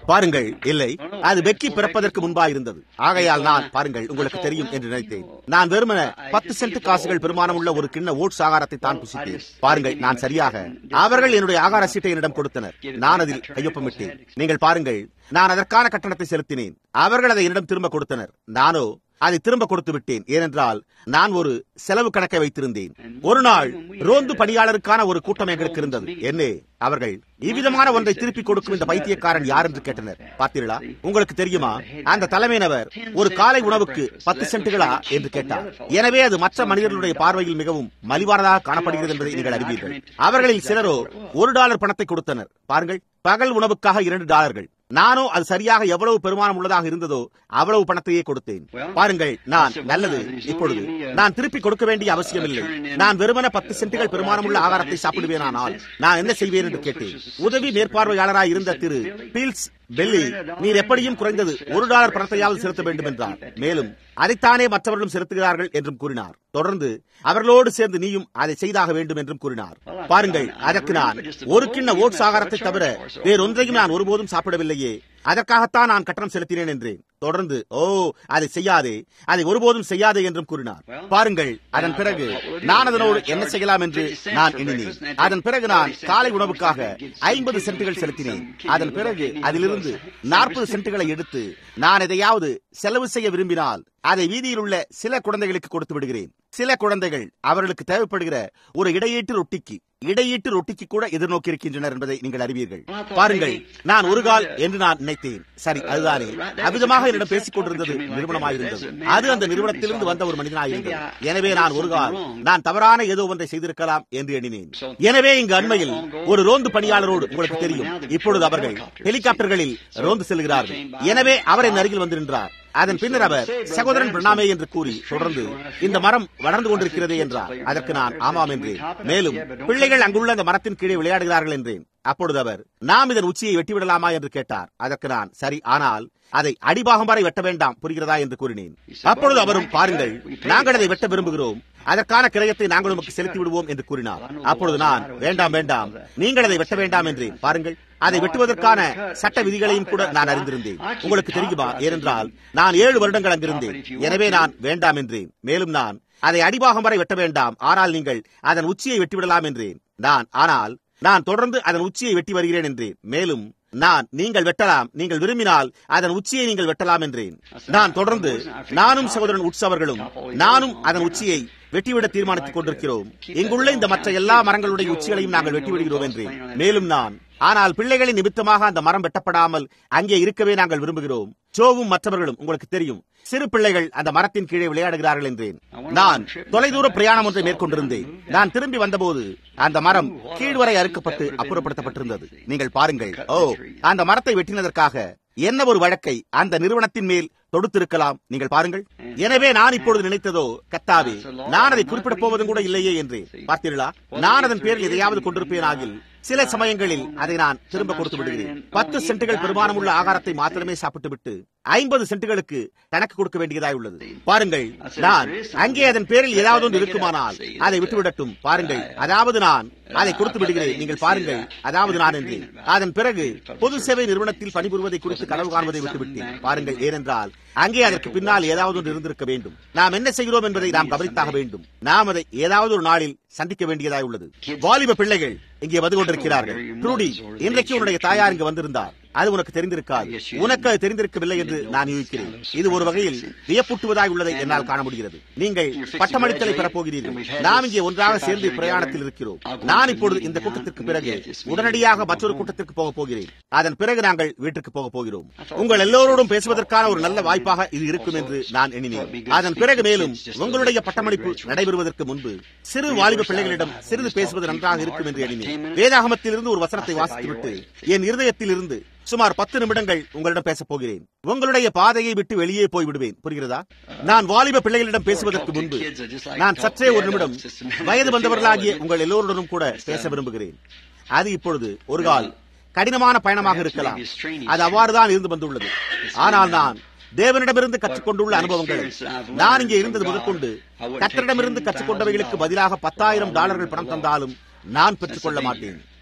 பாருங்கள் இல்லை அது வெக்கி பிறப்பதற்கு முன்பாக இருந்தது ஆகையால் நான் பாருங்கள் உங்களுக்கு தெரியும் என்று நினைத்தேன் நான் வெறுமன பத்து சென்ட் காசுகள் பெருமானம் உள்ள ஒரு கிண்ண ஓட்ஸ் ஆகாரத்தை தான் புசித்தேன் பாருங்கள் நான் சரியாக அவர்கள் என்னுடைய ஆகார சீட்டை என்னிடம் கொடுத்தனர் நான் அதில் கையொப்பமிட்டேன் நீங்கள் பாருங்கள் நான் அதற்கான கட்டணத்தை செலுத்தினேன் அவர்கள் அதை என்னிடம் திரும்ப கொடுத்தனர் நானோ அதை திரும்ப கொடுத்து விட்டேன் ஏனென்றால் நான் ஒரு செலவு கணக்கை வைத்திருந்தேன் ஒரு நாள் ரோந்து பணியாளருக்கான ஒரு கூட்டம் எங்களுக்கு இருந்தது என்னே அவர்கள் இவ்விதமான ஒன்றை திருப்பி கொடுக்கும் இந்த பைத்தியக்காரன் யார் என்று கேட்டனர் பார்த்தீர்களா உங்களுக்கு தெரியுமா அந்த தலைமையினவர் ஒரு காலை உணவுக்கு பத்து சென்ட்டுகளா என்று கேட்டார் எனவே அது மற்ற மனிதர்களுடைய பார்வையில் மிகவும் மலிவானதாக காணப்படுகிறது என்பதை நீங்கள் அறிவீர்கள் அவர்களில் சிலரோ ஒரு டாலர் பணத்தை கொடுத்தனர் பாருங்கள் பகல் உணவுக்காக இரண்டு டாலர்கள் நானோ அது சரியாக எவ்வளவு பெருமானம் உள்ளதாக இருந்ததோ அவ்வளவு பணத்தையே கொடுத்தேன் பாருங்கள் நான் நல்லது இப்பொழுது நான் திருப்பி கொடுக்க வேண்டிய அவசியமில்லை நான் வெறுமன பத்து சென்ட்டுகள் பெருமானம் உள்ள ஆகாரத்தை சாப்பிடுவேனானால் நான் என்ன செய்வேன் என்று கேட்டேன் உதவி மேற்பார்வையாளராய் இருந்த திரு பீல்ஸ் பெல்லி நீர் எப்படியும் குறைந்தது ஒரு டாலர் பணத்தையாவது செலுத்த வேண்டும் என்றார் மேலும் அதைத்தானே மற்றவர்களும் செலுத்துகிறார்கள் என்றும் கூறினார் தொடர்ந்து அவர்களோடு சேர்ந்து நீயும் அதை செய்தாக வேண்டும் என்றும் கூறினார் பாருங்கள் அதற்கு நான் ஒரு கிண்ண ஓட்ஸ் ஆகாரத்தை தவிர வேறொன்றையும் நான் ஒருபோதும் சாப்பிடவில்லையே அதற்காகத்தான் நான் கட்டணம் செலுத்தினேன் என்றேன் தொடர்ந்து ஓ அதை செய்யாதே அதை ஒருபோதும் செய்யாதே என்றும் கூறினார் பாருங்கள் அதன் பிறகு நான் அதனோடு என்ன செய்யலாம் என்று நான் எண்ணினேன் அதன் பிறகு நான் காலை உணவுக்காக ஐம்பது சென்ட்டுகள் செலுத்தினேன் அதன் பிறகு அதிலிருந்து நாற்பது சென்ட்டுகளை எடுத்து நான் எதையாவது செலவு செய்ய விரும்பினால் அதை வீதியில் உள்ள சில குழந்தைகளுக்கு கொடுத்து விடுகிறேன் சில குழந்தைகள் அவர்களுக்கு தேவைப்படுகிற ஒரு இடையீட்டு ரொட்டிக்கு இடையீட்டு ரொட்டிக்கு கூட எதிர்நோக்கி இருக்கின்றனர் என்பதை நீங்கள் அறிவீர்கள் பாருங்கள் நான் ஒரு கால் என்று நான் நினைத்தேன் சரி அதுதானே அவிதமாக என்னிடம் பேசிக் கொண்டிருந்தது நிறுவனமாயிருந்தது அது அந்த நிறுவனத்திலிருந்து வந்த ஒரு மனிதனாயிருந்தது எனவே நான் ஒரு கால் நான் தவறான ஏதோ ஒன்றை செய்திருக்கலாம் என்று எண்ணினேன் எனவே இங்கு அண்மையில் ஒரு ரோந்து பணியாளரோடு உங்களுக்கு தெரியும் இப்பொழுது அவர்கள் ஹெலிகாப்டர்களில் ரோந்து செல்கிறார்கள் எனவே அவர் என் அருகில் வந்து நின்றார் அதன் பின்னர் அவர் சகோதரன் பிரணாமே என்று கூறி தொடர்ந்து இந்த மரம் வளர்ந்து கொண்டிருக்கிறதே என்றார் அதற்கு நான் ஆமாம் என்றேன் மேலும் பிள்ளைகள் அங்குள்ள அந்த மரத்தின் கீழே விளையாடுகிறார்கள் என்றேன் அப்பொழுது அவர் நாம் இதன் உச்சியை வெட்டிவிடலாமா என்று கேட்டார் அதற்கு நான் சரி ஆனால் அதை அடிபாகம் வரை வெட்ட வேண்டாம் புரிகிறதா என்று கூறினேன் அப்பொழுது அவரும் பாருங்கள் நாங்கள் அதை வெட்ட விரும்புகிறோம் அதற்கான கிரயத்தை நாங்கள் உமக்கு செலுத்தி விடுவோம் என்று கூறினார் அப்பொழுது நான் வேண்டாம் வேண்டாம் நீங்கள் அதை வெட்ட வேண்டாம் என்றேன் பாருங்கள் அதை வெட்டுவதற்கான சட்ட விதிகளையும் கூட நான் அறிந்திருந்தேன் உங்களுக்கு தெரியுமா ஏனென்றால் நான் ஏழு வருடங்கள் அங்கிருந்தேன் எனவே நான் வேண்டாம் என்றேன் மேலும் நான் அதை அடிபாகம் வரை வெட்ட வேண்டாம் ஆனால் நீங்கள் அதன் உச்சியை வெட்டிவிடலாம் என்றேன் நான் ஆனால் நான் தொடர்ந்து அதன் உச்சியை வெட்டி வருகிறேன் என்றேன் மேலும் நான் நீங்கள் வெட்டலாம் நீங்கள் விரும்பினால் அதன் உச்சியை நீங்கள் வெட்டலாம் என்றேன் நான் தொடர்ந்து நானும் சகோதரன் உற்சவர்களும் நானும் அதன் உச்சியை வெட்டிவிட தீர்மானித்துக் கொண்டிருக்கிறோம் இங்குள்ள இந்த மற்ற எல்லா மரங்களுடைய உச்சிகளையும் நாங்கள் வெட்டி விடுகிறோம் என்றேன் மேலும் நான் ஆனால் பிள்ளைகளின் நிமித்தமாக அந்த மரம் வெட்டப்படாமல் அங்கே இருக்கவே நாங்கள் விரும்புகிறோம் ஜோவும் மற்றவர்களும் உங்களுக்கு தெரியும் சிறு பிள்ளைகள் அந்த மரத்தின் கீழே விளையாடுகிறார்கள் என்றேன் நான் தொலைதூர பிரயாணம் ஒன்றை மேற்கொண்டிருந்தேன் நான் திரும்பி வந்தபோது அந்த மரம் கீழ்வரை அறுக்கப்பட்டு அப்புறப்படுத்தப்பட்டிருந்தது நீங்கள் பாருங்கள் ஓ அந்த மரத்தை வெட்டினதற்காக என்ன ஒரு வழக்கை அந்த நிறுவனத்தின் மேல் தொடுத்திருக்கலாம் நீங்கள் பாருங்கள் எனவே நான் இப்பொழுது நினைத்ததோ கத்தாவே நான் அதை குறிப்பிடப் போவதும் கூட இல்லையே என்று பார்த்தீர்களா நான் அதன் பேரில் எதையாவது கொண்டிருப்பேன் ஆகில் சில சமயங்களில் அதை நான் திரும்ப கொடுத்து விடுகிறேன் பத்து சென்ட்டுகள் பெருமானம் உள்ள ஆகாரத்தை மாத்திரமே சாப்பிட்டு விட்டு ஐம்பது சென்ட்டுகளுக்கு கணக்கு கொடுக்க வேண்டியதாய் உள்ளது பாருங்கள் நான் அங்கே அதன் பேரில் ஏதாவது ஒன்று இருக்குமானால் அதை விட்டுவிடட்டும் பாருங்கள் அதாவது நான் அதை கொடுத்து விடுகிறேன் நீங்கள் பாருங்கள் அதாவது நான் என்று அதன் பிறகு பொது சேவை நிறுவனத்தில் பணிபுரிவதை குறித்து கனவு காண்பதை விட்டுவிட்டேன் பாருங்கள் ஏனென்றால் அங்கே அதற்கு பின்னால் ஏதாவது ஒன்று இருந்திருக்க வேண்டும் நாம் என்ன செய்கிறோம் என்பதை நாம் கவனித்தாக வேண்டும் நாம் அதை ஏதாவது ஒரு நாளில் சந்திக்க வேண்டியதாய் உள்ளது வாலிப பிள்ளைகள் இங்கே வந்து கொண்டிருக்கிறார்கள் ட்ரூடி இன்றைக்கு உன்னுடைய தாயார் இங்கு வந்திருந்தார் அது உனக்கு தெரிந்திருக்காது உனக்கு அது தெரிந்திருக்கவில்லை என்று நான் யூகிக்கிறேன் இது ஒரு வகையில் வியப்பூட்டுவதாய் உள்ளதை என்னால் காண முடிகிறது நீங்கள் பட்டமளித்தலை பெறப்போகிறீர்கள் நாம் இங்கே ஒன்றாக சேர்ந்து பிரயாணத்தில் இருக்கிறோம் நான் இப்பொழுது இந்த கூட்டத்திற்கு பிறகு உடனடியாக மற்றொரு கூட்டத்திற்கு போக போகிறேன் அதன் பிறகு நாங்கள் வீட்டுக்கு போக போகிறோம் உங்கள் எல்லோரோடும் பேசுவதற்கான ஒரு நல்ல வாய்ப்பாக இது இருக்கும் என்று நான் எண்ணினேன் அதன் பிறகு மேலும் உங்களுடைய பட்டமளிப்பு நடைபெறுவதற்கு முன்பு சிறு வாலிப பிள்ளைகளிடம் சிறிது பேசுவது நன்றாக இருக்கும் என்று எண்ணினேன் வேதாகமத்திலிருந்து ஒரு வசனத்தை வாசித்துவிட்டு என் இருதயத்தில் இருந்து சுமார் பத்து நிமிடங்கள் உங்களிடம் பேசப் போகிறேன் உங்களுடைய பாதையை விட்டு வெளியே போய் விடுவேன் புரிகிறதா நான் வாலிப பிள்ளைகளிடம் பேசுவதற்கு முன்பு நான் சற்றே ஒரு நிமிடம் வயது வந்தவர்களாகிய உங்கள் எல்லோருடனும் கூட பேச விரும்புகிறேன் அது இப்பொழுது ஒரு கால் கடினமான பயணமாக இருக்கலாம் அது அவ்வாறுதான் இருந்து வந்துள்ளது ஆனால் நான் தேவனிடமிருந்து கற்றுக்கொண்டுள்ள அனுபவங்களை நான் இங்கே இருந்தது முதற்கொண்டு கத்தரிடமிருந்து கற்றுக்கொண்டவைகளுக்கு பதிலாக பத்தாயிரம் டாலர்கள் பணம் தந்தாலும் நான் பெற்றுக்கொள்ள மாட்டேன்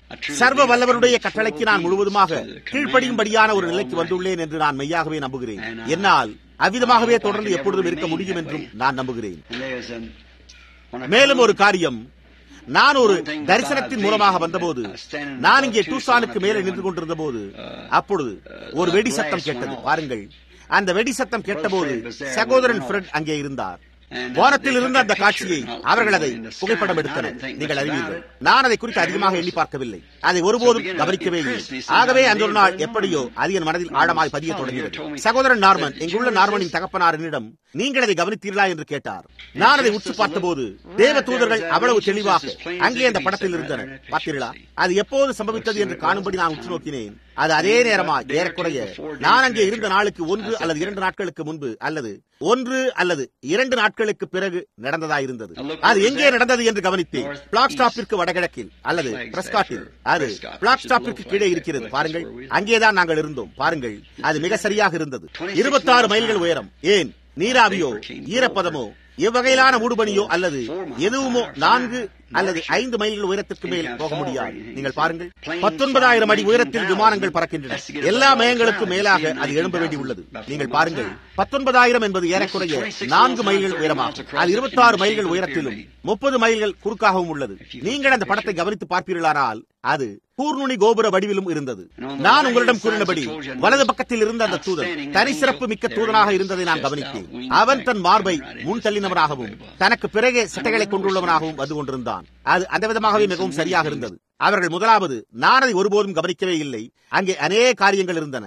சர்வ வல்லவருடைய கட்டளைக்கு நான் முழுவதுமாக கீழ்ப்படியும்படியான ஒரு நிலைக்கு வந்துள்ளேன் என்று நான் மெய்யாகவே நம்புகிறேன் என்னால் அவ்விதமாகவே தொடர்ந்து எப்பொழுதும் இருக்க முடியும் என்றும் நான் நம்புகிறேன் மேலும் ஒரு காரியம் நான் ஒரு தரிசனத்தின் மூலமாக வந்தபோது நான் இங்கே டூசானுக்கு மேலே நின்று கொண்டிருந்த போது அப்பொழுது ஒரு வெடி சத்தம் கேட்டது பாருங்கள் அந்த வெடி சத்தம் கேட்டபோது சகோதரன் ஃப்ரெட் அங்கே இருந்தார் வானத்தில் இருந்த அந்த காட்சியை அவர்கள் அதை புகைப்படம் எடுத்தனர் நீங்கள் அறிவீர்கள் நான் அதை குறித்து அதிகமாக எண்ணி பார்க்கவில்லை அதை ஒருபோதும் கவனிக்கவே இல்லை ஆகவே அந்த ஒரு நாள் எப்படியோ அது என் மனதில் ஆழமாய் பதிய தொடங்கியது சகோதரன் நார்மன் இங்குள்ள நார்மனின் தகப்பனார் என்னிடம் நீங்கள் அதை கவனித்தீர்களா என்று கேட்டார் நான் அதை உற்று பார்த்தபோது தேவ தூதர்கள் அவ்வளவு தெளிவாக அங்கே அந்த படத்தில் இருந்தனர் பார்த்தீர்களா அது எப்போது சம்பவித்தது என்று காணும்படி நான் உற்று நோக்கினேன் அது அதே நேரமா ஏறக்குறைய நான் அங்கே இருந்த நாளுக்கு ஒன்று அல்லது இரண்டு நாட்களுக்கு முன்பு அல்லது ஒன்று அல்லது இரண்டு நாட்களுக்கு பிறகு நடந்ததா இருந்தது அது எங்கே நடந்தது என்று கவனித்தேன் பிளாக் ஸ்டாப்பிற்கு வடகிழக்கில் அல்லது பிரஸ்காட்டில் அது பிளாக் ஸ்டாப்பிற்கு கீழே இருக்கிறது பாருங்கள் அங்கேதான் நாங்கள் இருந்தோம் பாருங்கள் அது மிக சரியாக இருந்தது இருபத்தாறு மைல்கள் உயரம் ஏன் நீராவியோ ஈரப்பதமோ எவ்வகையிலான மூடுபனியோ அல்லது எதுவுமோ நான்கு அல்லது ஐந்து மைல்கள் உயரத்திற்கு மேல் போக முடியாது நீங்கள் பாருங்கள் பத்தொன்பதாயிரம் அடி உயரத்தில் விமானங்கள் பறக்கின்றன எல்லா மையங்களுக்கும் மேலாக அது எழும்ப வேண்டி உள்ளது நீங்கள் பாருங்கள் பத்தொன்பதாயிரம் என்பது ஏறக்குறைய நான்கு மைல்கள் உயரமாகும் அது இருபத்தி ஆறு மைல்கள் உயரத்திலும் முப்பது மைல்கள் குறுக்காகவும் உள்ளது நீங்கள் அந்த படத்தை கவனித்து பார்ப்பீர்களானால் அது கூர்நுனி கோபுர வடிவிலும் இருந்தது நான் உங்களிடம் கூறினபடி வலது பக்கத்தில் இருந்த அந்த தூதன் தனி சிறப்பு மிக்க தூதனாக இருந்ததை நான் கவனித்தேன் அவன் தன் மார்பை முன் தள்ளினவனாகவும் தனக்கு பிறகே சிட்டைகளை கொண்டுள்ளவனாகவும் வந்து கொண்டிருந்தான் அது அந்த விதமாகவே மிகவும் சரியாக இருந்தது அவர்கள் முதலாவது நான் அதை ஒருபோதும் கவனிக்கவே இல்லை அங்கே அநேக காரியங்கள் இருந்தன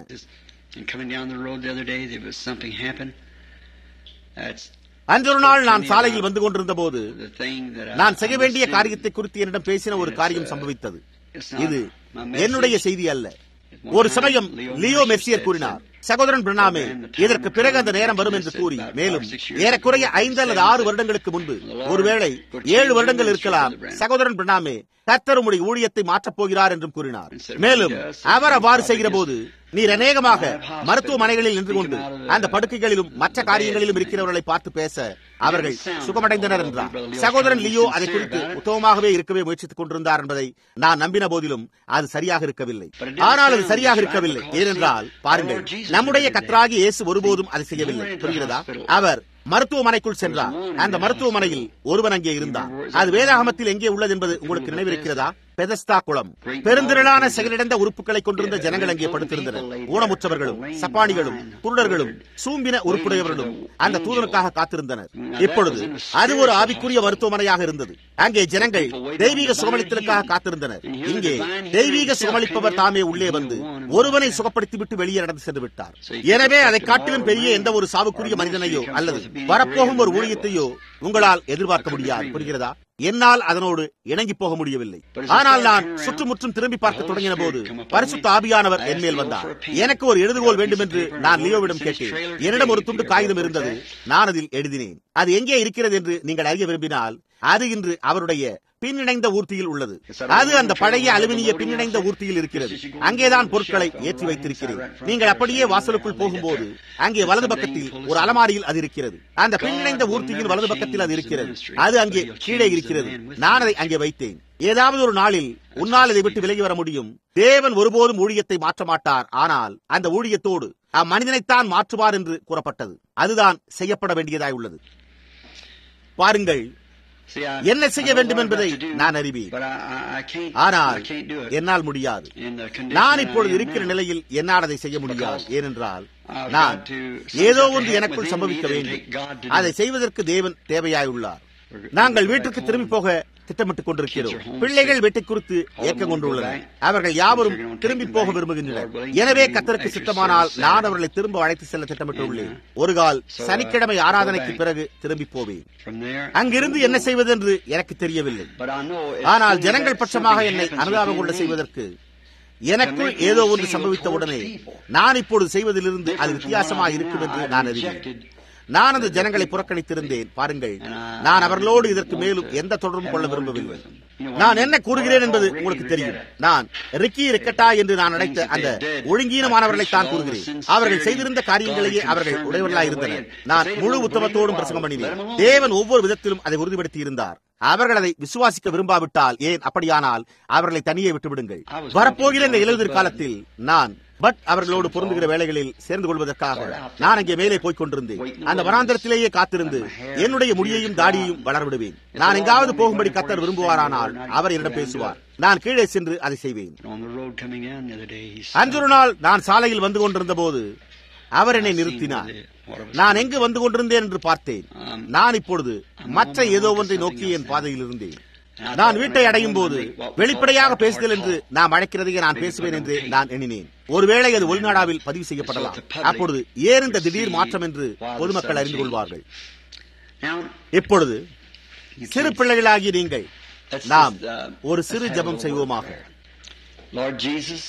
அன்றொரு நாள் நான் சாலையில் வந்து கொண்டிருந்த போது நான் செய்ய வேண்டிய காரியத்தை குறித்து என்னிடம் பேசின ஒரு காரியம் சம்பவித்தது இது என்னுடைய செய்தி அல்ல ஒரு சமயம் லியோ மெர்சியர் கூறினார் சகோதரன் பிரணாமே இதற்கு பிறகு அந்த நேரம் வரும் என்று கூறி மேலும் ஏறக்குறைய ஐந்து அல்லது ஆறு வருடங்களுக்கு முன்பு ஒருவேளை ஏழு வருடங்கள் இருக்கலாம் சகோதரன் பிரணாமே கர்த்தர் உடைய ஊழியத்தை மாற்றப் போகிறார் என்றும் கூறினார் மேலும் அவர் அவ்வாறு செய்கிற போது நீர் அநேகமாக மருத்துவமனைகளில் நின்று கொண்டு அந்த படுக்கைகளிலும் மற்ற காரியங்களிலும் இருக்கிறவர்களை பார்த்து பேச அவர்கள் சுகமடைந்தனர் என்றார் சகோதரன் லியோ அதை குறித்து உத்தமமாகவே இருக்கவே முயற்சித்துக் கொண்டிருந்தார் என்பதை நான் நம்பின போதிலும் அது சரியாக இருக்கவில்லை ஆனால் அது சரியாக இருக்கவில்லை ஏனென்றால் பாருங்கள் நம்முடைய கத்ராகி இயேசு ஒருபோதும் அதை செய்யவில்லை புரிகிறதா அவர் மருத்துவமனைக்குள் சென்றார் அந்த மருத்துவமனையில் ஒருவன் அங்கே இருந்தான் அது வேதாகமத்தில் எங்கே உள்ளது என்பது உங்களுக்கு நினைவிருக்கிறதா பெதஸ்தா குளம் பெருந்திரளான செயலிழந்த உறுப்புகளை கொண்டிருந்த ஜனங்கள் அங்கே படுத்திருந்தனர் ஊனமுற்றவர்களும் சப்பானிகளும் குருடர்களும் சூம்பின உறுப்புடையவர்களும் அந்த தூதனுக்காக காத்திருந்தனர் இப்பொழுது அது ஒரு ஆவிக்குரிய மருத்துவமனையாக இருந்தது அங்கே ஜனங்கள் தெய்வீக சுகமளித்தலுக்காக காத்திருந்தனர் இங்கே தெய்வீக சுகமளிப்பவர் தாமே உள்ளே வந்து ஒருவனை சுகப்படுத்திவிட்டு வெளியே நடந்து சென்று விட்டார் எனவே அதை காட்டிலும் பெரிய எந்த ஒரு சாவுக்குரிய மனிதனையோ அல்லது வரப்போகும் ஒரு ஊழியத்தையோ உங்களால் எதிர்பார்க்க முடியாது புரிகிறதா என்னால் அதனோடு இணங்கி போக முடியவில்லை ஆனால் நான் சுற்றுமுற்றும் திரும்பி பார்க்க தொடங்கின போது பரிசுத்த ஆபியானவர் என் மேல் வந்தார் எனக்கு ஒரு எழுதுகோல் வேண்டும் என்று நான் லியோவிடம் கேட்டேன் என்னிடம் ஒரு துண்டு காகிதம் இருந்தது நான் அதில் எழுதினேன் அது எங்கே இருக்கிறது என்று நீங்கள் அறிய விரும்பினால் அது இன்று அவருடைய பின்னிணைந்த ஊர்த்தியில் உள்ளது அது அந்த பழைய அலுமினிய பின்னிணைந்த ஊர்த்தியில் இருக்கிறது அங்கேதான் பொருட்களை ஏற்றி வைத்திருக்கிறேன் நீங்கள் அப்படியே வாசலுக்குள் போகும்போது அங்கே வலது பக்கத்தில் ஒரு அலமாரியில் அது இருக்கிறது அந்த பின்னிணைந்த ஊர்த்தியின் வலது பக்கத்தில் அது இருக்கிறது அது அங்கே கீழே இருக்கிறது நான் அதை அங்கே வைத்தேன் ஏதாவது ஒரு நாளில் உன்னால் இதை விட்டு விலகி வர முடியும் தேவன் ஒருபோதும் ஊழியத்தை மாற்ற மாட்டார் ஆனால் அந்த ஊழியத்தோடு அம்மனிதனைத்தான் மாற்றுவார் என்று கூறப்பட்டது அதுதான் செய்யப்பட வேண்டியதாய் உள்ளது பாருங்கள் என்ன செய்ய வேண்டும் என்பதை நான் அறிவேன் ஆனால் என்னால் முடியாது நான் இப்பொழுது இருக்கிற நிலையில் என்னால் அதை செய்ய முடியாது ஏனென்றால் நான் ஏதோ ஒன்று எனக்குள் சம்பவிக்க வேண்டும் அதை செய்வதற்கு தேவன் தேவையாயுள்ளார் நாங்கள் வீட்டுக்கு திரும்பி போக திட்டமிட்டுக் கொண்டிருக்கிறோம் பிள்ளைகள் வீட்டை குறித்து ஏக்கம் கொண்டுள்ளனர் அவர்கள் யாவரும் திரும்பி போக விரும்புகின்றனர் எனவே கத்தருக்கு சித்தமானால் நான் அவர்களை திரும்ப அழைத்து செல்ல திட்டமிட்டுள்ளேன் ஒரு கால் சனிக்கிழமை ஆராதனைக்கு பிறகு திரும்பி போவேன் அங்கிருந்து என்ன செய்வது என்று எனக்கு தெரியவில்லை ஆனால் ஜனங்கள் பட்சமாக என்னை அனுதாபம் கொள்ள செய்வதற்கு எனக்குள் ஏதோ ஒன்று சம்பவித்தவுடனே நான் இப்பொழுது செய்வதிலிருந்து அது வித்தியாசமாக இருக்கும் என்று நான் அறிவேன் நான் அந்த ஜனங்களை புறக்கணித்திருந்தேன் பாருங்கள் நான் அவர்களோடு இதற்கு மேலும் எந்த தொடர்பும் கொள்ள விரும்பவில்லை நான் என்ன கூறுகிறேன் என்பது உங்களுக்கு தெரியும் நான் ரிக்கி ரிக்கட்டா என்று நான் அழைத்த அந்த ஒழுங்கீனமானவர்களை தான் கூறுகிறேன் அவர்கள் செய்திருந்த காரியங்களையே அவர்கள் உடையவர்களாக இருந்தனர் நான் முழு உத்தமத்தோடும் பிரசங்கம் பண்ணினேன் தேவன் ஒவ்வொரு விதத்திலும் அதை உறுதிப்படுத்தி இருந்தார் அவர்கள் அதை விசுவாசிக்க விரும்பாவிட்டால் ஏன் அப்படியானால் அவர்களை தனியே விட்டுவிடுங்கள் வரப்போகிற இந்த இலையுதிர் காலத்தில் நான் பட் அவர்களோடு பொருந்துகிற வேலைகளில் சேர்ந்து கொள்வதற்காக நான் அங்கே மேலே போய்க் கொண்டிருந்தேன் அந்த வனாந்திரத்திலேயே காத்திருந்து என்னுடைய முடியையும் தாடியையும் வளர விடுவேன் நான் எங்காவது போகும்படி கத்தர் விரும்புவாரானால் அவர் என்னிடம் பேசுவார் நான் கீழே சென்று அதை செய்வேன் On the road coming in the other day, he said, அன்றொரு நாள் நான் சாலையில் வந்து கொண்டிருந்த போது அவர் என்னை நிறுத்தினார் நான் எங்கு வந்து கொண்டிருந்தேன் என்று பார்த்தேன் நான் இப்பொழுது மற்ற ஏதோ ஒன்றை நோக்கி என் பாதையில் இருந்தேன் நான் வீட்டை அடையும் போது வெளிப்படையாக பேசுதல் என்று நாம் அழைக்கிறதையே நான் பேசுவேன் என்று நான் எண்ணினேன் ஒருவேளை அது உள்நாடாவில் பதிவு செய்யப்படலாம் அப்பொழுது ஏன் இந்த திடீர் மாற்றம் என்று பொதுமக்கள் அறிந்து கொள்வார்கள் Now, இப்பொழுது you சிறு kids, பிள்ளைகளாகிய நீங்கள் let's நாம் just, uh, ஒரு let's சிறு have a ஜெபம் little செய்வோமாக word of prayer. Lord Jesus,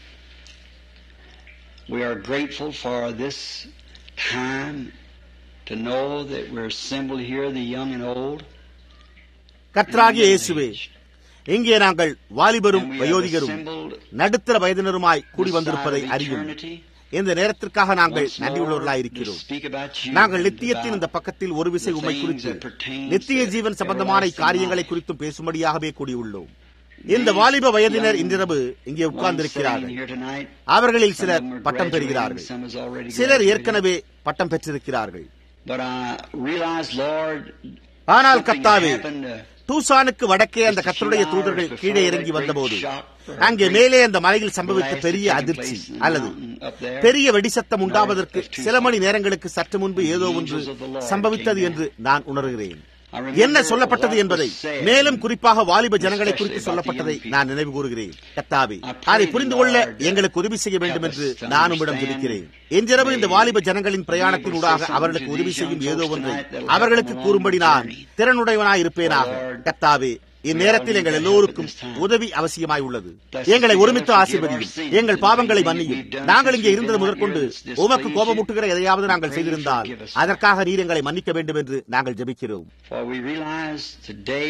we are grateful for this time to know that we're assembled here, the young and old. கர்த்தராகிய இயேசுவே இங்கே நாங்கள் வாலிபரும் And we have வயோதிகரும் assembled நடுத்தர வயதினருமாய் கூடி this side வந்திருப்பதை of அறியும் eternity. இந்த நேரத்திற்காக நாங்கள் Once நன்றியுள்ளவர்களாய் more to இருக்கிறோம் speak about you நாங்கள் and நித்தியத்தின் இந்த about பக்கத்தில் ஒரு விசை the உண்மை things குறித்து that pertains நித்திய to ஜீவன் சம்பந்தமான everlasting காரியங்களை life. குறித்தும் பேசும்படியாகவே கூடியுள்ளோம் இந்த வாலிப வயதினர் இன்றிரவு இங்கே One உட்கார்ந்திருக்கிறார்கள் sitting here tonight, அவர்களில் some சிலர் of them are பட்டம் graduating, பெறுகிறார்கள் some is already சிலர் graduated. ஏற்கனவே பட்டம் பெற்றிருக்கிறார்கள் But I realize, Lord, ஆனால் something கர்த்தாவே happened, uh, டூசானுக்கு வடக்கே அந்த கர்த்தருடைய தூதர்கள் கீழே இறங்கி வந்தபோது அங்கே மேலே அந்த மலையில் சம்பவித்த பெரிய அதிர்ச்சி அல்லது பெரிய வெடிசத்தம் உண்டாவதற்கு சில மணி நேரங்களுக்கு சற்று முன்பு ஏதோ ஒன்று சம்பவித்தது என்று நான் உணர்கிறேன் என்ன சொல்லப்பட்டது என்பதை மேலும் குறிப்பாக வாலிப ஜனங்களை குறித்து சொல்லப்பட்டதை நான் நினைவு கூறுகிறேன் கத்தாவி அதை புரிந்து கொள்ள எங்களுக்கு உதவி செய்ய வேண்டும் என்று நான் உம்மிடம் ஜெபிக்கிறேன் இன்றிரவு இந்த வாலிப ஜனங்களின் பிரயாணத்தின் ஊடாக அவர்களுக்கு உதவி செய்யும் ஏதோ ஒன்றை அவர்களுக்கு கூறும்படி நான் திறனுடையவனாய் இருப்பேனாக கத்தாவே இந்நேரத்தில் எங்கள் எல்லோருக்கும் உதவி அவசியமாய் உள்ளது எங்களை ஒருமித்து ஆசீர்வதியும் எங்கள் பாவங்களை மன்னியும் நாங்கள் இங்கே இருந்தது முதற்கொண்டு உமக்கு கோபமூட்டுகிற எதையாவது நாங்கள் செய்திருந்தால் அதற்காக நீர் எங்களை மன்னிக்க வேண்டும் என்று நாங்கள் ஜெபிக்கிறோம் For we realize today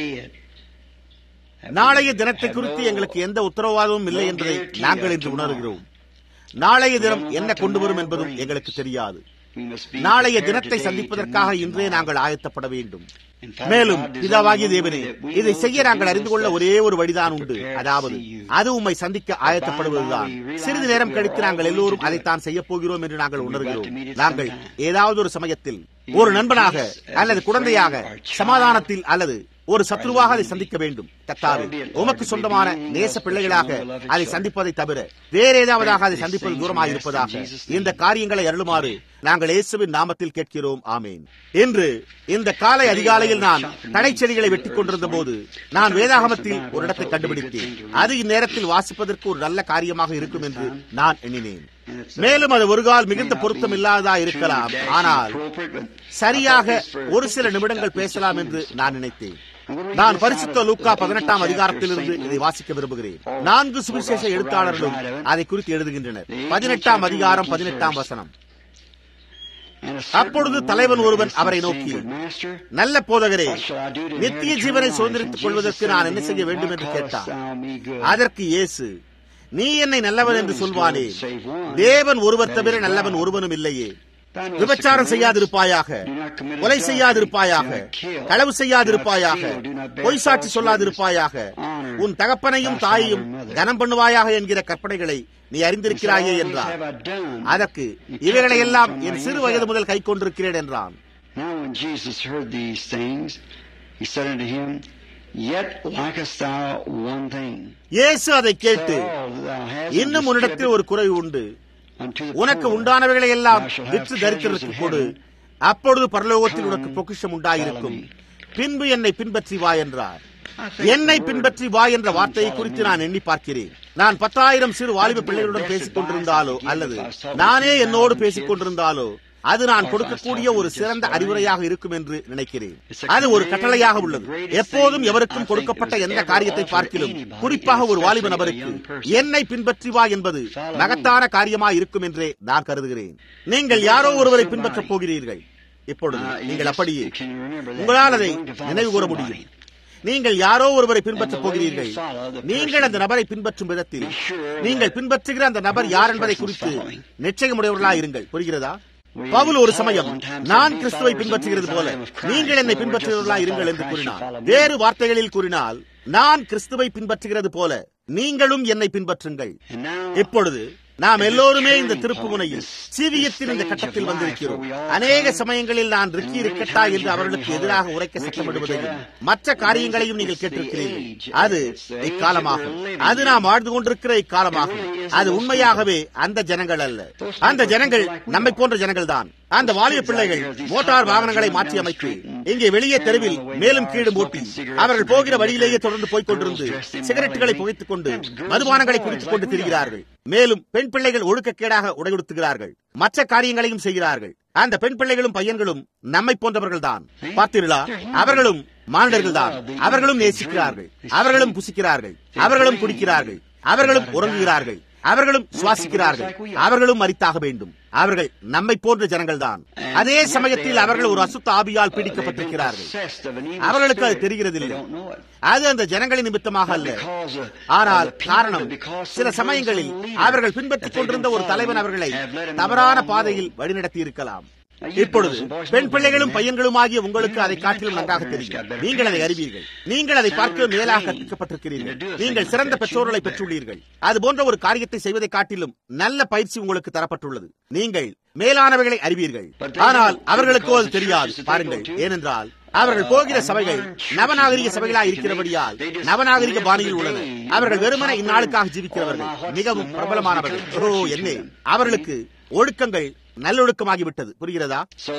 நாளைய தினத்தை குறித்து எங்களுக்கு எந்த உத்தரவாதமும் இல்லை என்பதை நாங்கள் இன்று உணர்கிறோம் நாளைய தினம் என்ன கொண்டு வரும் என்பதும் எங்களுக்கு தெரியாது we must be நாளைய prepared தினத்தை today சந்திப்பதற்காக to meet இன்றே tomorrow. நாங்கள் ஆயத்தப்பட வேண்டும் In fact, மேலும் God, there's பிதாவாகிய only one தேவனே way that we இதை know செய்ய to நாங்கள் do அறிந்து this கொள்ள that ஒரே ஒரு வழிதான் to உண்டு prepare to அதாவது see you. அது உம்மை சந்திக்க ஆயத்தப்படுவதுதான் by we சிறிது realize நேரம் that we கழித்து are நாங்கள் all எல்லோரும் going to do அதைத்தான் செய்ய போகிறோம் என்று நாங்கள் And we've உணர்கிறோம் got to meet it நாங்கள் sometime. ஏதாவது ஒரு சமயத்தில் ஒரு நண்பனாக அல்லது குழந்தையாக சமாதானத்தில் அல்லது ஒரு சத்ருவாக அதை சந்திக்க வேண்டும் கத்தாவே உமக்கு சொந்தமான நேச பிள்ளைகளாக அதை சந்திப்பதை தவிர வேற ஏதாவதாக அதை சந்திப்பது தூரமாக இருப்பதாக இந்த காரியங்களை அருளுமாறு நாங்கள் இயேசுவின் நாமத்தில் கேட்கிறோம் ஆமேன் இன்று இந்த காலை அதிகாலையில் நான் தடைச்செடிகளை வெட்டிக் கொண்டிருந்த போது நான் வேதாகமத்தில் ஒரு இடத்தை கண்டுபிடித்தேன் அது இந்நேரத்தில் வாசிப்பதற்கு ஒரு நல்ல காரியமாக இருக்கும் என்று நான் எண்ணினேன் மேலும் அது ஒரு கால் மிகுந்த பொருத்தம் இல்லாததா இருக்கலாம் ஆனால் சரியாக ஒரு சில நிமிடங்கள் பேசலாம் என்று நான் நினைத்தேன் நான் பரிசுத்த லூக்கா பதினெட்டாம் அதிகாரத்திலிருந்து இதை வாசிக்க விரும்புகிறேன் நான்கு சுவிசேஷ எழுத்தாளர்களும் அதை குறித்து எழுதுகின்றனர் பதினெட்டாம் அதிகாரம் பதினெட்டாம் வசனம் அப்பொழுது தலைவன் ஒருவன் அவரை நோக்கி நல்ல போதகரே நித்திய ஜீவனை சுதந்திரித்துக் கொள்வதற்கு நான் என்ன செய்ய வேண்டும் என்று கேட்டான் அதற்கு இயேசு நீ என்னை நல்லவன் என்று சொல்வானே தேவன் ஒருவர் தவிர நல்லவன் ஒருவனும் இல்லையே விபச்சாரம் செய்யாதிருப்பாயாக கொலை செய்யாதிருப்பாயாக களவு செய்யாதிருப்பாயாக பொய் சாட்சி சொல்லாதிருப்பாயாக உன் தகப்பனையும் தாயையும் கனம் பண்ணுவாயாக என்கிற கற்பனைகளை நீ அறிந்திருக்கிறாயே என்றார் அதற்கு இவைகளை எல்லாம் என் சிறு வயது முதல் கை கொண்டிருக்கிறேன் என்றான் Now when Jesus heard these things, he said unto him, Yet likest thou one thing. இயேசு அதை கேட்டு Sell that thou hast, and இன்னும் உன்னிடத்தில் ஒரு குறைவு உண்டு unto the உனக்கு poor. உண்டானவைகளை எல்லாம் Thou shalt have விற்று treasures தரித்திரருக்கு in கொடு heaven. அப்பொழுது பரலோகத்தில் உனக்கு பொக்கிஷம் உண்டாயிருக்கும் பின்பு என்னை பின்பற்றி வா என்றார் என்னை பின்பற்றி வா என்ற வார்த்தையை குறித்து நான் எண்ணி பார்க்கிறேன் நான் பத்தாயிரம் சிறு வாலிப பிள்ளைகளுடன் பேசிக் கொண்டிருந்தாலோ அல்லது நானே என்னோடு பேசிக் கொண்டிருந்தாலோ அது நான் கொடுக்கக்கூடிய ஒரு சிறந்த அறிவுரையாக இருக்கும் என்று நினைக்கிறேன் அது ஒரு கட்டளையாக உள்ளது எப்போதும் எவருக்கும் கொடுக்கப்பட்ட எந்த காரியத்தை பார்க்கிலும் குறிப்பாக ஒரு வாலிப நபருக்கு என்னை பின்பற்றி வா என்பது மகத்தான காரியமாக இருக்கும் என்றே நான் கருதுகிறேன் நீங்கள் யாரோ ஒருவரை பின்பற்றப் போகிறீர்கள் இப்பொழுது நீங்கள் அப்படியே உங்களால் அதை நினைவு கூற முடியும் நீங்கள் யாரோ ஒருவரை பின்பற்றப் போகிறீர்கள் நீங்கள் அந்த நபரை பின்பற்றும் விதத்தில் நீங்கள் பின்பற்றுகிற அந்த நபர் யார் என்பதை குறித்து நிச்சயமுடையவர்களாக இருங்கள் புரிகிறதா பவுல் ஒரு சமயம் நான் கிறிஸ்துவை பின்பற்றுகிறது போல நீங்கள் என்னை பின்பற்றுகிறவர்களா இருங்கள் என்று கூறினார் வேறு வார்த்தைகளில் கூறினால் நான் கிறிஸ்துவை பின்பற்றுகிறது போல நீங்களும் என்னை பின்பற்றுங்கள் இப்பொழுது நாம் எல்லோருமே இந்த திருப்பு முனையில் சீவியத்தின் இந்த கட்டத்தில் வந்திருக்கிறோம் அநேக சமயங்களில் நான் ரிக்கி இருக்கட்டா என்று அவர்களுக்கு எதிராக உரைக்க சட்டமிடுவதையும் மற்ற காரியங்களையும் நீங்கள் கேட்டிருக்கிறீர்கள் அது இக்காலமாகும் அது நாம் வாழ்ந்து கொண்டிருக்கிற இக்காலமாகும் அது உண்மையாகவே அந்த ஜனங்கள் அல்ல அந்த ஜனங்கள் நம்மை போன்ற ஜனங்கள் தான் அந்த வாலிய பிள்ளைகள் மோட்டார் வாகனங்களை மாற்றி அமைத்து இங்கே வெளியே தெருவில் மேலும் கீழும் ஓட்டி அவர்கள் போகிற வழியிலேயே தொடர்ந்து போய்க் கொண்டிருந்து சிகரெட்டுகளை புகைத்துக் கொண்டு மதுபானங்களை குடித்துக் கொண்டு திரிகிறார்கள் மேலும் பெண் பிள்ளைகள் ஒழுக்கக்கேடாக உடையொடுத்துகிறார்கள் மற்ற காரியங்களையும் செய்கிறார்கள் அந்த பெண் பிள்ளைகளும் பையன்களும் நம்மை போன்றவர்கள் தான் பார்த்தீர்களா அவர்களும் மானிடர்கள் தான் அவர்களும் நேசிக்கிறார்கள் அவர்களும் புசிக்கிறார்கள் அவர்களும் குடிக்கிறார்கள் அவர்களும் உறங்குகிறார்கள் அவர்களும் சுவாசிக்கிறார்கள் அவர்களும் மறித்தாக வேண்டும் அவர்கள் நம்மை போன்ற ஜனங்கள் தான் அதே சமயத்தில் அவர்கள் ஒரு அசுத்த ஆவியால் பீடிக்கப்பட்டிருக்கிறார்கள் அவர்களுக்கு அது தெரிகிறதில்லை அது அந்த ஜனங்களின் நிமித்தமாக அல்ல ஆனால் காரணம் சில சமயங்களில் அவர்கள் பின்பற்றிக் கொண்டிருந்த ஒரு தலைவன் அவர்களை தவறான பாதையில் வழிநடத்தி இருக்கலாம் இப்பொழுது பெண் பிள்ளைகளும் பையன்களும் ஆகிய உங்களுக்கு அதை காட்டிலும் நன்றாக தெரியும் நீங்கள் அதை அறிவீர்கள் நீங்கள் அதை பார்க்க மேலாக கற்பிக்கப்பட்டிருக்கிறீர்கள் நீங்கள் சிறந்த பெற்றோர்களை பெற்றுள்ளீர்கள் அது போன்ற ஒரு காரியத்தை செய்வதை காட்டிலும் நல்ல பயிற்சி உங்களுக்கு தரப்பட்டுள்ளது நீங்கள் மேலானவைகளை அறிவீர்கள் ஆனால் அவர்களுக்கோ அது தெரியாது பாருங்கள் ஏனென்றால் அவர்கள் போகிற சபைகள் நவநாகரிக சபைகளா இருக்கிறபடியால் நவநாகரிக பாணியில் உள்ளன அவர்கள் வெறுமன இந்நாளுக்காக ஜீவிக்கிறவர்கள் மிகவும் பிரபலமானவர்கள் ஓ என்ன அவர்களுக்கு ஒழுக்கங்கள் நல்லொழுக்கமாகிவிட்டது புரிகிறதா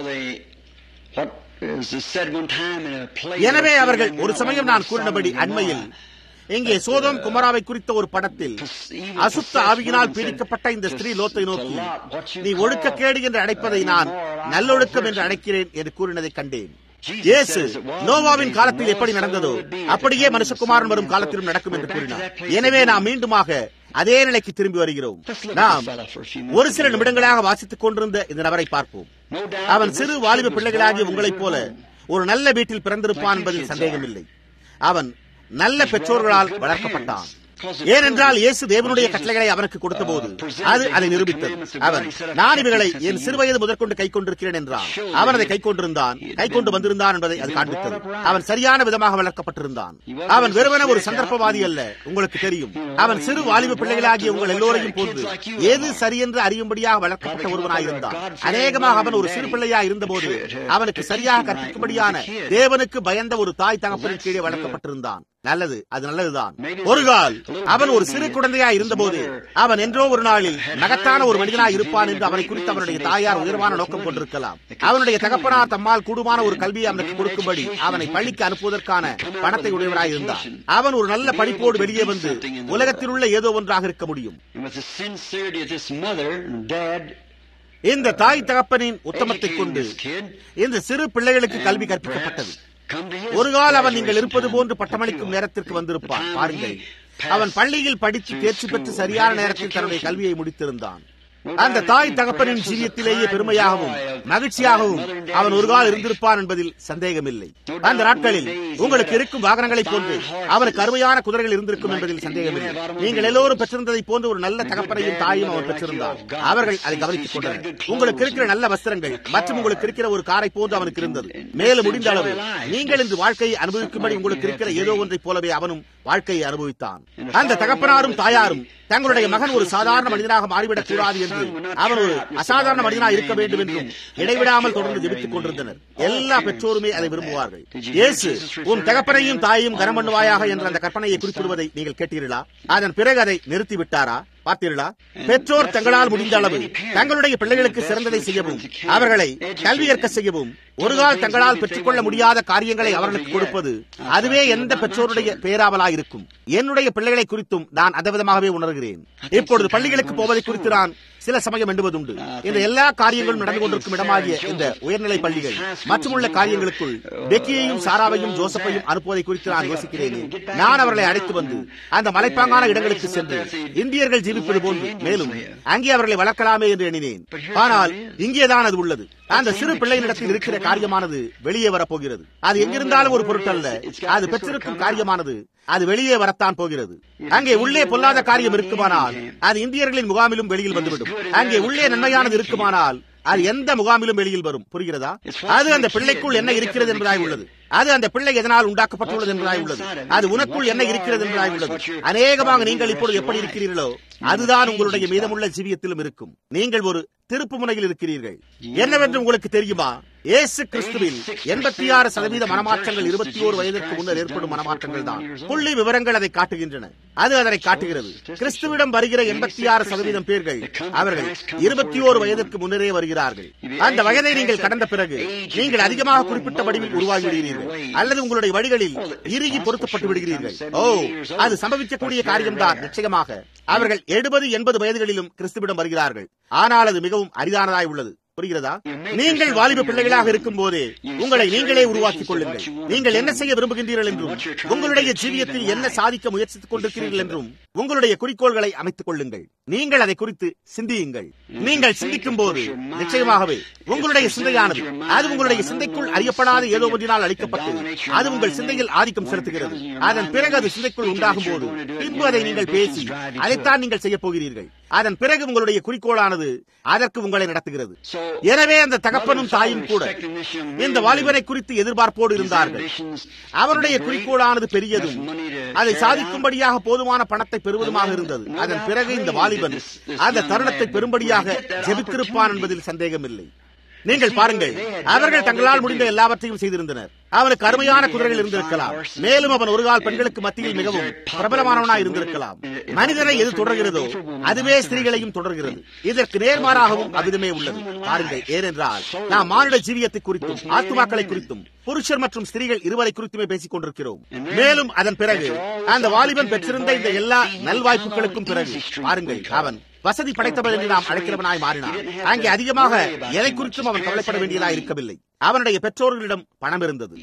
எனவே அவர்கள் ஒரு சமயம் நான் கூறினபடி அண்மையில் இங்கே சோதம் குமராவை குறித்த ஒரு படத்தில் அசுத்த ஆவியினால் பீடிக்கப்பட்ட இந்த ஸ்திரீ லோத்தை நோக்கி நீ ஒழுக்கக்கேடு என்று அழைப்பதை நான் நல்லொழுக்கம் என்று அழைக்கிறேன் என்று கூறினதை கண்டேன் இயேசு நோவாவின் காலத்தில் எப்படி நடந்ததோ அப்படியே மனுஷகுமாரன் வரும் காலத்திலும் நடக்கும் என்று கூறினார் எனவே நாம் மீண்டுமாக அதே நிலைக்கு திரும்பி வருகிறோம் நாம் ஒரு சில நிமிடங்களாக வாசித்துக் கொண்டிருந்த இந்த நபரை பார்ப்போம் அவன் சிறு வாலிப பிள்ளைகளாகிய உங்களைப் போல ஒரு நல்ல வீட்டில் பிறந்திருப்பான் என்பதில் சந்தேகமில்லை அவன் நல்ல பெற்றோர்களால் வளர்க்கப்பட்டான் ஏனென்றால் இயேசு தேவனுடைய கட்டளைகளை அவனுக்கு கொடுத்த போது அது அதை நிரூபித்தது அவன் நான் இவைகளை என் சிறுவயது முதற்கொண்டு கை கொண்டிருக்கிறேன் என்றான் அவன் அதை கை கொண்டிருந்தான் கை கொண்டு வந்திருந்தான் என்பதை அது காண்பித்தது அவன் சரியான விதமாக வளர்க்கப்பட்டிருந்தான் அவன் வெறுமன ஒரு சந்தர்ப்பவாதி அல்ல உங்களுக்கு தெரியும் அவன் சிறு வாலிப பிள்ளைகளாகிய உங்கள் எல்லோரையும் போன்று எது சரியென்று அறியும்படியாக வளர்க்கப்பட்ட ஒருவனாயிருந்தான் அநேகமாக அவன் ஒரு சிறு பிள்ளையா இருந்தபோது அவனுக்கு சரியாக கற்பிக்கும்படியான தேவனுக்கு பயந்த ஒரு தாய் தகப்பனின் கீழே வளர்க்கப்பட்டிருந்தான் நல்லது அது நல்லதுதான் ஒரு கால் அவன் ஒரு சிறு குழந்தையா இருந்தபோது அவன் என்றோ ஒரு நாளில் மகத்தான ஒரு மனிதனா இருப்பான் என்று அவனை குறித்து அவனுடைய தாயார் உயர்வான நோக்கம் கொண்டிருக்கலாம் அவனுடைய தகப்பனார் தம்மால் கூடுமான ஒரு கல்வியை அவனுக்கு கொடுக்கும்படி அவனை பள்ளிக்கு அனுப்புவதற்கான பணத்தை உடையவராய் இருந்தான் அவன் ஒரு நல்ல படிப்போடு வெளியே வந்து உலகத்தில் உள்ள ஏதோ ஒன்றாக இருக்க முடியும் இந்த தாய் தகப்பனின் உத்தமத்தை கொண்டு இந்த சிறு பிள்ளைகளுக்கு கல்வி கற்பிக்கப்பட்டது ஒரு கால் அவன் நீங்கள் இருப்பது போன்று பட்டமளிக்கும் நேரத்திற்கு வந்திருப்பான் பாருங்கள் அவன் பள்ளியில் படித்து தேர்ச்சி பெற்று சரியான நேரத்தில் தன்னுடைய கல்வியை முடித்திருந்தான் அந்த தாய் தகப்பனின் ஜீவியத்திலேயே பெருமையாகவும் மகிழ்ச்சியாகவும் அவன் ஒரு கால் இருந்திருப்பான் என்பதில் சந்தேகமில்லை அந்த நாட்களில் உங்களுக்கு இருக்கும் வாகனங்களைப் போன்று அவனுக்கு அருமையான குதிரைகள் இருந்திருக்கும் என்பதில் சந்தேகமில்லை நீங்கள் எல்லோரும் பெற்றிருந்ததை போன்று ஒரு நல்ல தகப்பனையும் தாயும் அவன் பெற்றிருந்தான் அவர்கள் அதை கவனித்துக் கொண்டனர் உங்களுக்கு இருக்கிற நல்ல வஸ்திரங்கள் மற்றும் உங்களுக்கு இருக்கிற ஒரு காரை போன்று அவனுக்கு இருந்தது மேலும் முடிந்த அளவு நீங்கள் இன்று வாழ்க்கையை அனுபவிக்கும்படி உங்களுக்கு இருக்கிற ஏதோ ஒன்றைப் போலவே அவனும் வாழ்க்கையை அனுபவித்தான் அந்த தகப்பனாரும் தாயாரும் தங்களுடைய மகன் ஒரு சாதாரண மனிதனாக மாறிவிடக் கூடாது என்று அவன் ஒரு அசாதாரண மனிதனாக இருக்க வேண்டும் என்றும் இடைவிடாமல் தொடர்ந்து ஜெபித்துக் கொண்டிருந்தனர் எல்லா பெற்றோருமே அதை விரும்புவார்கள் இயேசு உன் தகப்பனையும் தாயையும் கனம் பண்ணுவாயாக என்ற அந்த கற்பனையை குறிப்பிடுவதை நீங்கள் கேட்டீர்களா அதன் பிறகு அதை நிறுத்தி விட்டாரா பார்த்தீர்களா பெற்றோர் தங்களால் முடிந்த அளவு தங்களுடைய பிள்ளைகளுக்கு சிறந்ததை செய்யவும் அவர்களை கல்வி கற்க செய்யவும் ஒரு கால் தங்களால் பெற்றுக்கொள்ள முடியாத காரியங்களை அவர்களுக்கு கொடுப்பது அதுவே எந்த பெற்றோருடைய பேராவலாயிருக்கும் என்னுடைய பிள்ளைகளை குறித்தும் நான் அந்த விதமாகவே உணர்கிறேன் இப்பொழுது பள்ளிகளுக்கு போவதை குறித்து நான் சில சமயம் எண்டுவதுண்டு இந்த எல்லா காரியங்களும் நடந்து கொண்டிருக்கும் இடமாகிய இந்த உயர்நிலை பள்ளிகள் மற்றும் உள்ள காரியங்களுக்குள் பெக்கியையும் சாராவையும் ஜோசப்பையும் அனுப்புவதை குறித்து நான் யோசிக்கிறேன் நான் அவர்களை அழைத்து வந்து அந்த மலைப்பாங்கான இடங்களுக்கு சென்று இந்தியர்கள் ஜீவிப்பது போன்று மேலும் அங்கே அவர்களை வளர்க்கலாமே என்று எண்ணினேன் ஆனால் இங்கேதான் அது உள்ளது அந்த சிறு பிள்ளையினிடத்தில் இருக்கிற காரியமானது வெளியே வரப்போகிறது அது எங்கிருந்தாலும் ஒரு பொருட்டல்ல அது பெற்றிருக்கும் காரியமானது அது வெளியே வரத்தான் போகிறது அங்கே உள்ளே பொல்லாத காரியம் இருக்குமானால் அது இந்தியர்களின் முகாமிலும் வெளியில் வந்துவிடும் அங்கே உள்ளே நன்மையானது இருக்குமானால் அது எந்த முகாமிலும் வெளியில் வரும் புரிகிறதா அது அந்த பிள்ளைக்குள் என்ன இருக்கிறது என்பதாய் உள்ளது அது அந்த பிள்ளை எதனால் உண்டாக்கப்பட்டுள்ளது என்பதாய் உள்ளது அது உனக்குள் என்ன இருக்கிறது என்பதாய் உள்ளது அநேகமாக நீங்கள் இப்பொழுது எப்படி இருக்கிறீர்களோ அதுதான் உங்களுடைய மீதமுள்ள ஜீவியத்திலும் இருக்கும் நீங்கள் ஒரு திருப்பு முனையில் இருக்கிறீர்கள் என்னவென்று உங்களுக்கு தெரியுமா இயேசு கிறிஸ்துவில் எண்பத்தி ஆறு சதவீத மனமாற்றங்கள் இருபத்தி ஓரு வயதிற்கு முன்னர் ஏற்படும் மனமாற்றங்கள் தான் புள்ளி விவரங்கள் அதை காட்டுகின்றன அது அதனை காட்டுகிறது கிறிஸ்துவிடம் வருகிற எண்பத்தி ஆறு சதவீதம் பேர்கள் அவர்கள் இருபத்தி ஓரு வயதிற்கு முன்னரே வருகிறார்கள் அந்த வயதை நீங்கள் கடந்த பிறகு நீங்கள் அதிகமாக குறிப்பிட்ட வடிவில் உருவாகி விடுகிறீர்கள் அல்லது உங்களுடைய வழிகளில் இறுகி பொருத்தப்பட்டு விடுகிறீர்கள் ஓ அது சம்பவிக்கக்கூடிய காரியம்தான் நிச்சயமாக அவர்கள் எழுபது எண்பது வயதுகளிலும் கிறிஸ்துவிடம் வருகிறார்கள் ஆனால் அது மிகவும் அரிதானதாய் உள்ளது புரிகிறதா நீங்கள் வாலிப பிள்ளைகளாக இருக்கும் போதே உங்களை நீங்களே உருவாக்கிக் கொள்ளுங்கள் நீங்கள் என்ன செய்ய விரும்புகின்றீர்கள் என்றும் உங்களுடைய ஜீவியத்தில் என்ன சாதிக்க முயற்சித்துக் கொண்டிருக்கிறீர்கள் என்றும் உங்களுடைய குறிக்கோள்களை அமைத்துக் கொள்ளுங்கள் நீங்கள் அதை குறித்து சிந்தியுங்கள் நீங்கள் சிந்திக்கும் போது நிச்சயமாகவே உங்களுடைய சிந்தையானது அது உங்களுடைய சிந்தைக்குள் அறியப்படாத ஏதோ ஒன்றினால் அளிக்கப்பட்டு அது உங்கள் சிந்தையில் ஆதிக்கம் செலுத்துகிறது அதன் பிறகு அது சிந்தைக்குள் உண்டாகும் போது பின்பு அதை நீங்கள் பேசி அதைத்தான் நீங்கள் செய்ய போகிறீர்கள் அதன் பிறகு உங்களுடைய குறிக்கோளானது அதற்கு உங்களை நடத்துகிறது எனவே அந்த தகப்பனும் தாயும் கூட இந்த வாலிபனை குறித்து எதிர்பார்ப்போடு இருந்தார்கள் அவருடைய குறிக்கோளானது பெரியதும் அதை சாதிக்கும்படியாக போதுமான பணத்தை பெறுவதுமாக இருந்தது அதன் பிறகு இந்த வாலிபன் அந்த தருணத்தை பெரும்படியாக ஜெபித்திருப்பான் என்பதில் சந்தேகமில்லை நீங்கள் பாருங்கள் அவர்கள் தங்களால் முடிந்த எல்லாவற்றையும் செய்திருந்தனர் அவனுக்கு அருமையான குதிரைகள் இருந்திருக்கலாம் மேலும் அவன் ஒரு கால் பெண்களுக்கு மத்தியில் மிகவும் பிரபலமானவனாய் இருந்திருக்கலாம் மனிதனை எது தொடர்கிறதோ அதுவே ஸ்திரீகளையும் தொடர்கிறது இதற்கு நேர்மாறாகவும் அவ்விதமே உள்ளது பாருங்கள் ஏனென்றால் நாம் மானுட ஜீவியத்தை குறித்தும் ஆத்துமாக்களை குறித்தும் புருஷர் மற்றும் ஸ்திரீகள் இருவரை குறித்துமே பேசிக் கொண்டிருக்கிறோம் மேலும் அதன் பிறகு அந்த வாலிபன் பெற்றிருந்த இந்த எல்லா நல்வாய்ப்புகளுக்கும் பிறகு பாருங்கள் அவன் வசதி படைத்தவன் என்று நாம் அழைக்கிறவனாய் மாறினான் அங்கே அதிகமாக எதை குறித்தும் அவன் கவலைப்பட வேண்டியதாக இருக்கவில்லை அவனுடைய பெற்றோர்களிடம் பணம் இருந்தது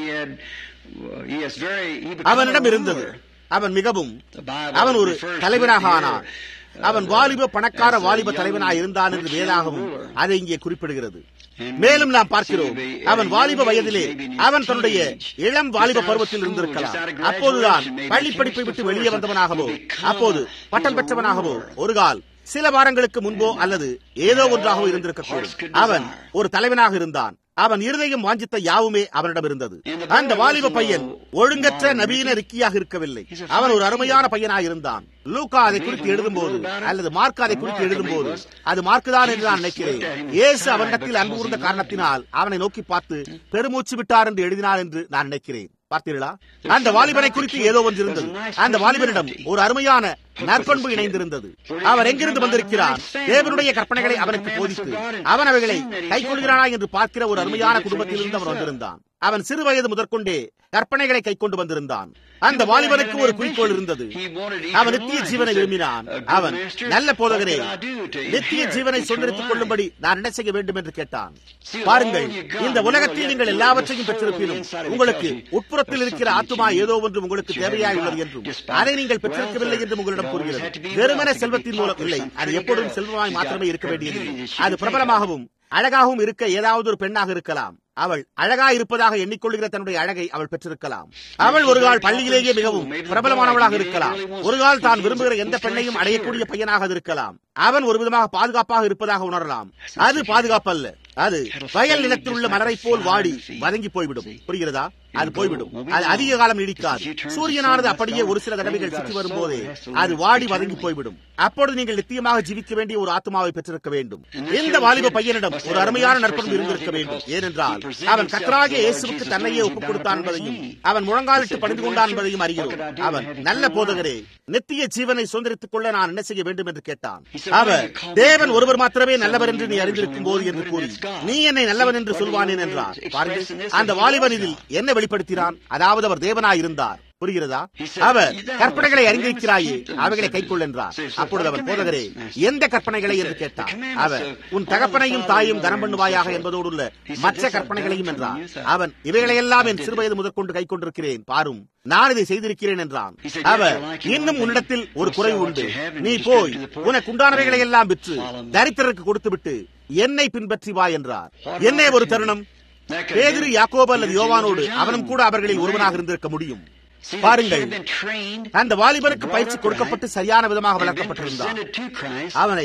அவனிடம் இருந்தது அவன் மிகவும் அவன் ஒரு தலைவனாக ஆனான் அவன் வாலிப பணக்கார வாலிப தலைவனாய் இருந்தான் என்று வேதாகவும் அதை இங்கே குறிப்பிடுகிறது மேலும் நாம் பார்க்கிறோம் அவன் வாலிப வயதிலே அவன் தன்னுடைய இளம் வாலிப பருவத்தில் இருந்திருக்கலாம் அப்போதுதான் பள்ளி படிப்பை விட்டு வெளியே வந்தவனாகவோ அப்போது பட்டம் பெற்றவனாகவோ ஒரு கால் சில வாரங்களுக்கு முன்போ அல்லது ஏதோ ஒன்றாகவோ இருந்திருக்கக்கூடும் அவன் ஒரு தலைவனாக இருந்தான் அவன் இருதயம் வாஞ்சித்த யாவுமே அவனிடம் இருந்தது அந்த வாலிப பையன் ஒழுங்கற்ற நவீன ரிக்கியாக இருக்கவில்லை அவன் ஒரு அருமையான பையனாக இருந்தான் லூக்கா அதை குறித்து எழுதும் போது அல்லது மார்க் அதை குறித்து எழுதும் போது அது மார்க்குதான் என்று நான் நினைக்கிறேன் இயேசு அவனிடத்தில் அன்பு கூர்ந்த காரணத்தினால் அவனை நோக்கி பார்த்து பெருமூச்சு விட்டார் என்று எழுதினார் என்று நான் நினைக்கிறேன் பார்த்தீர்களா அந்த வாலிபனை குறித்து ஏதோ ஒன்று இருந்தது அந்த வாலிபனிடம் ஒரு அருமையான நற்பண்பு இணைந்திருந்தது அவர் எங்கிருந்து வந்திருக்கிறார் தேவனுடைய கற்பனைகளை அவனுக்கு போதித்து அவன் அவைகளை கை கொள்கிறானா என்று பார்க்கிற ஒரு அருமையான குடும்பத்திலிருந்து அவன் வந்திருந்தான் அவன் சிறு வயது முதற்கொண்டே கற்பனைகளை கை கொண்டு வந்திருந்தான் அந்த வாலிபனுக்கு ஒரு குறிக்கோள் இருந்தது அவன் நித்திய ஜீவனை விரும்பினான் அவன் நல்ல போதகரே நித்திய ஜீவனை சொந்தரித்துக் கொள்ளும்படி நான் என்ன செய்ய வேண்டும் என்று கேட்டான் பாருங்கள் இந்த உலகத்தில் நீங்கள் எல்லாவற்றையும் பெற்றிருப்பினும் உங்களுக்கு உட்புறத்தில் இருக்கிற ஆத்துமா ஏதோ ஒன்று உங்களுக்கு தேவையாய் உள்ளது என்றும் அதை நீங்கள் பெற்றிருக்கவில்லை என்று உங்களிடம் கூறுகிறது வெறுமன செல்வத்தின் மூலம் இல்லை அது எப்பொழுதும் செல்வமாய் மாத்திரமே இருக்க வேண்டியதில்லை அது பிரபலமாகவும் அழகாகவும் இருக்க ஏதாவது ஒரு பெண்ணாக இருக்கலாம் அவள் அழகா இருப்பதாக எண்ணிக்கொள்கிற தன்னுடைய அழகை அவள் பெற்றிருக்கலாம் அவள் ஒரு கால் பள்ளியிலேயே மிகவும் பிரபலமானவளாக இருக்கலாம் ஒரு கால் தான் விரும்புகிற எந்த பெண்ணையும் அடையக்கூடிய பையனாக இருக்கலாம் அவன் ஒரு விதமாக பாதுகாப்பாக இருப்பதாக உணரலாம் அது பாதுகாப்பு அல்ல அது வயல் நிலத்தில் உள்ள மலரை போல் வாடி வதங்கி போய்விடும் புரிகிறதா அது போய்விடும் அது அதிக காலம் நீடிக்காது சூரியனானது அப்படியே ஒரு சில தடவைகள் சுற்றி வரும்போதே அது வாடி வதங்கி போய்விடும் அப்பொழுது நீங்கள் நித்தியமாக ஜீவிக்க வேண்டிய ஒரு ஆத்மாவை பெற்றிருக்க வேண்டும் இந்த வாலிப பையனிடம் ஒரு அருமையான நற்பண்பு இருந்திருக்க வேண்டும் ஏனென்றால் அவன் கத்தராகிய இயேசுவுக்கு தன்னையே ஒப்புக் கொடுத்தான் என்பதையும் அவன் முழங்காலிட்டு பணிந்து கொண்டான் என்பதையும் அறிகிறோம் அவன் நல்ல போதகரே நித்திய ஜீவனை சுதந்திரித்துக் கொள்ள நான் என்ன செய்ய வேண்டும் என்று கேட்டான் அவர் தேவன் ஒருவர் மாத்திரமே நல்லவர் என்று நீ அறிந்திருக்கும் போது என்று கூறி நீ என்னை நல்லவன் என்று சொல்வானேன் என்றார் பாருங்கள் அந்த வாலிபன் இதில் என்ன வெளிப்படுத்தினான் அதாவது அவர் தேவனாய் இருந்தார் புரிகிறதா அவர் கற்பனைகளை அறிந்திருக்கிறாயே அவைகளை கைக்கொள் என்றார் அப்பொழுது அவர் போதகரே எந்த கற்பனைகளை என்று கேட்டார் அவர் உன் தகப்பனையும் தாயும் கனம் பண்ணுவாயாக என்பதோடு உள்ள மற்ற கற்பனைகளையும் என்றார் அவன் இவைகளையெல்லாம் என் சிறுவயது முதற்கொண்டு கை கொண்டிருக்கிறேன் பாரும் நான் இதை செய்திருக்கிறேன் என்றான் அவர் இன்னும் உன்னிடத்தில் ஒரு குறைவு உண்டு நீ போய் உனக்கு உண்டானவைகளை எல்லாம் விற்று தரித்திரருக்கு கொடுத்துவிட்டு என்னை பின்பற்றி வா என்றார் என்னே ஒரு தருணம் பேதிரு யாக்கோபு அல்லது யோவானோடு அவனும் கூட அவர்களில் ஒருவனாக இருந்திருக்க முடியும் பாருங்கள் அந்த வாலிபனுக்கு பயிற்சி கொடுக்கப்பட்டு சரியான விதமாக வளர்க்கப்பட்டிருந்தான் அவனை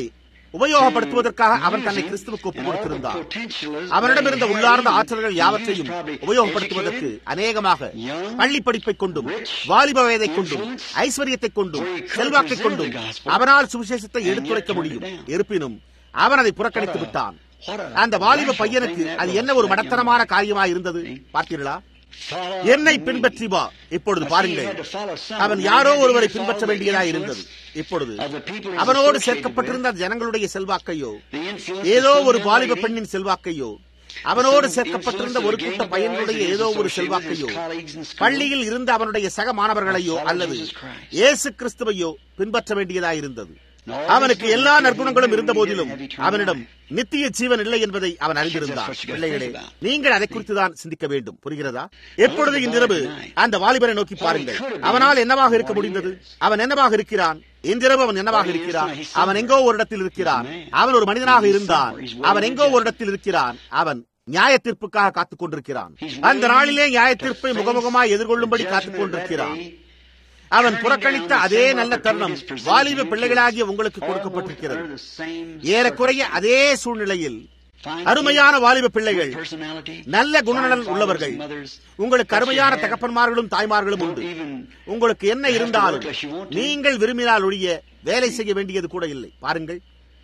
உபயோகப்படுத்துவதற்காக அவன் தன்னை கிறிஸ்துவுக்கு ஒப்புக் கொடுத்திருந்தான் அவனிடம் இருந்த உள்ளார்ந்த ஆற்றல்கள் யாவற்றையும் உபயோகப்படுத்துவதற்கு அநேகமாக பள்ளி படிப்பை கொண்டும் வாலிப வயதை கொண்டும் ஐஸ்வர்யத்தை கொண்டும் செல்வாக்கை கொண்டும் அவனால் சுவிசேஷத்தை எடுத்துரைக்க முடியும் இருப்பினும் அவன் அதை புறக்கணித்து விட்டான் அந்த வாலிப பையனுக்கு அது என்ன ஒரு மடத்தனமான காரியமா இருந்தது பார்த்தீர்களா என்னை பின்பற்றி வா இப்பொழுது பாருங்கள் அவன் யாரோ ஒருவரை பின்பற்ற வேண்டியதா இருந்தது இப்பொழுது அவனோடு சேர்க்கப்பட்டிருந்த ஜனங்களுடைய செல்வாக்கையோ ஏதோ ஒரு வாலிப பெண்ணின் செல்வாக்கையோ அவனோடு சேர்க்கப்பட்டிருந்த ஒரு கூட்ட பையன்களுடைய ஏதோ ஒரு செல்வாக்கையோ பள்ளியில் இருந்த அவனுடைய சக மாணவர்களையோ அல்லது இயேசு கிறிஸ்துவையோ பின்பற்ற வேண்டியதா இருந்தது அவனுக்கு எல்லா நற்குணங்களும் இருந்த போதிலும் அவனிடம் நித்திய ஜீவன் இல்லை என்பதை அவன் அறிந்திருந்தான் பிள்ளைகளே நீங்கள் அதை குறித்து தான் சிந்திக்க வேண்டும் புரிகிறதா எப்பொழுது இன்றிரவு அந்த வாலிபரை நோக்கி பாருங்கள் அவனால் என்னவாக இருக்க முடிந்தது அவன் என்னவாக இருக்கிறான் இன்றிரவு அவன் என்னவாக இருக்கிறான் அவன் எங்கோ ஒரு இடத்தில் இருக்கிறான் அவன் ஒரு மனிதனாக இருந்தான் அவன் எங்கோ ஒரு இடத்தில் இருக்கிறான் அவன் நியாய தீர்ப்புக்காக காத்துக் கொண்டிருக்கிறான் அந்த நாளிலே நியாய தீர்ப்பை முகமுகமாய் எதிர்கொள்ளும்படி காத்துக் கொண்டிருக்கிறான் அவன் புறக்கணித்த அதே நல்ல தருணம் வாலிப பிள்ளைகளாகிய உங்களுக்கு கொடுக்கப்பட்டிருக்கிறது ஏறக்குறைய அதே சூழ்நிலையில் அருமையான வாலிப பிள்ளைகள் நல்ல குணநலன் உள்ளவர்கள் உங்களுக்கு அருமையான தகப்பன்மார்களும் தாய்மார்களும் உண்டு உங்களுக்கு என்ன இருந்தாலும் நீங்கள் விரும்பினால் ஒழிய வேலை செய்ய வேண்டியது கூட இல்லை பாருங்கள்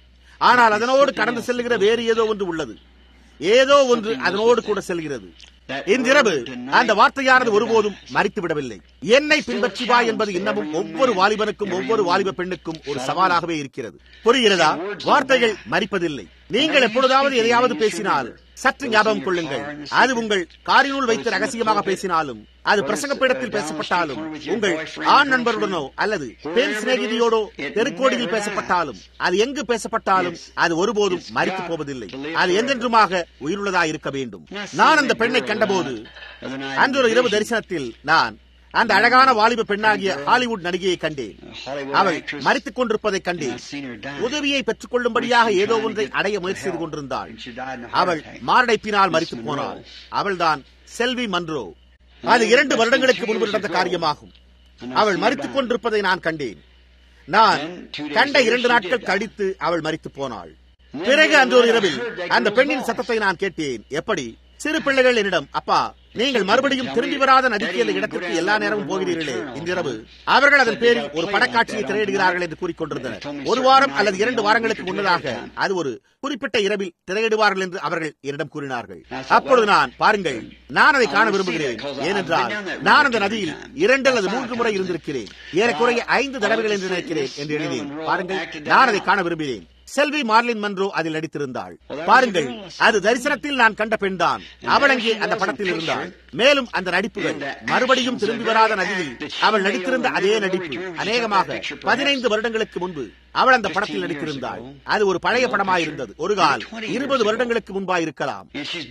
ஆனால் அதனோடு கடந்து செல்லுகிற வேறு ஏதோ ஒன்று உள்ளது ஏதோ ஒன்று அதனோடு கூட செல்கிறது இன்றிரவு அந்த வார்த்தையானது ஒருபோதும் மறித்து விடவில்லை என்னை பின்பற்றி வா என்பது இன்னமும் ஒவ்வொரு வாலிபனுக்கும் ஒவ்வொரு வாலிப பெண்ணுக்கும் ஒரு சவாலாகவே இருக்கிறது புரிகிறதா வார்த்தைகள் மறிப்பதில்லை நீங்கள் எப்பொழுதாவது எதையாவது பேசினால் சற்று ஞாபகம் கொள்ளுங்கள் அது உங்கள் காரினுள் வைத்து ரகசியமாக பேசினாலும் அது பிரசங்க பீடத்தில் பேசப்பட்டாலும் உங்கள் ஆண் நண்பருடனோ அல்லது பெண் சிநேகிதியோடோ தெருக்கோடியில் பேசப்பட்டாலும் அது எங்கு பேசப்பட்டாலும் அது ஒருபோதும் மறித்து போவதில்லை அது என்றென்றுமாக உயிருள்ளதா இருக்க வேண்டும் நான் அந்த பெண்ணை கண்டபோது அன்று ஒரு இரவு தரிசனத்தில் நான் அந்த அழகான வாலிப பெண்ணாகிய ஹாலிவுட் நடிகையை கண்டேன் அவள் மறித்துக் கொண்டிருப்பதை கண்டேன் உதவியை பெற்றுக் கொள்ளும்படியாக ஏதோ ஒன்றை அடைய முயற்சி செய்து கொண்டிருந்தாள் அவள் மாரடைப்பினால் மறித்து போனாள் அவள்தான் செல்வி மன்றோ அது இரண்டு வருடங்களுக்கு முன்பு நடந்த காரியமாகும் அவள் மறித்துக் கொண்டிருப்பதை நான் கண்டேன் நான் கண்ட இரண்டு நாட்கள் கழித்து அவள் மறித்து போனாள் பிறகு அன்று ஒரு இரவில் அந்த பெண்ணின் சத்தத்தை நான் கேட்டேன் எப்படி சிறு பிள்ளைகள் என்னிடம் அப்பா நீங்கள் மறுபடியும் திரும்பி வராத நதிக்கு அந்த இடத்திற்கு எல்லா நேரமும் போகிறீர்களே இன்றிரவு அவர்கள் அதன் பேரில் ஒரு படக்காட்சியை திரையிடுகிறார்கள் என்று கூறிக்கொண்டிருந்தனர் ஒரு வாரம் அல்லது இரண்டு வாரங்களுக்கு முன்னதாக அது ஒரு குறிப்பிட்ட இரவில் திரையிடுவார்கள் என்று அவர்கள் என்னிடம் கூறினார்கள் அப்பொழுது நான் பாருங்கள் நான் அதை காண விரும்புகிறேன் ஏனென்றால் நான் அந்த நதியில் இரண்டு அல்லது மூன்று முறை இருந்திருக்கிறேன் ஏறக்குறைய ஐந்து தடவைகள் என்று நினைக்கிறேன் என்று எழுதினேன் பாருங்கள் நான் அதை காண விரும்பினேன் செல்வி மார்லின் மன்றோ அதில் நடித்திருந்தாள் பாருங்கள் அது தரிசனத்தில் நான் கண்ட பெண்தான் அவள் அங்கே அந்த படத்தில் இருந்தாள் மேலும் அந்த நடிப்புகள் மறுபடியும் திரும்பி வராத நதியில் அவள் நடித்திருந்த அதே நடிப்பு அநேகமாக பதினைந்து வருடங்களுக்கு முன்பு அவள் அந்த படத்தில் நடித்திருந்தாள் அது ஒரு பழைய படமாயிருந்தது ஒரு கால் இருபது வருடங்களுக்கு முன்பாக இருக்கலாம்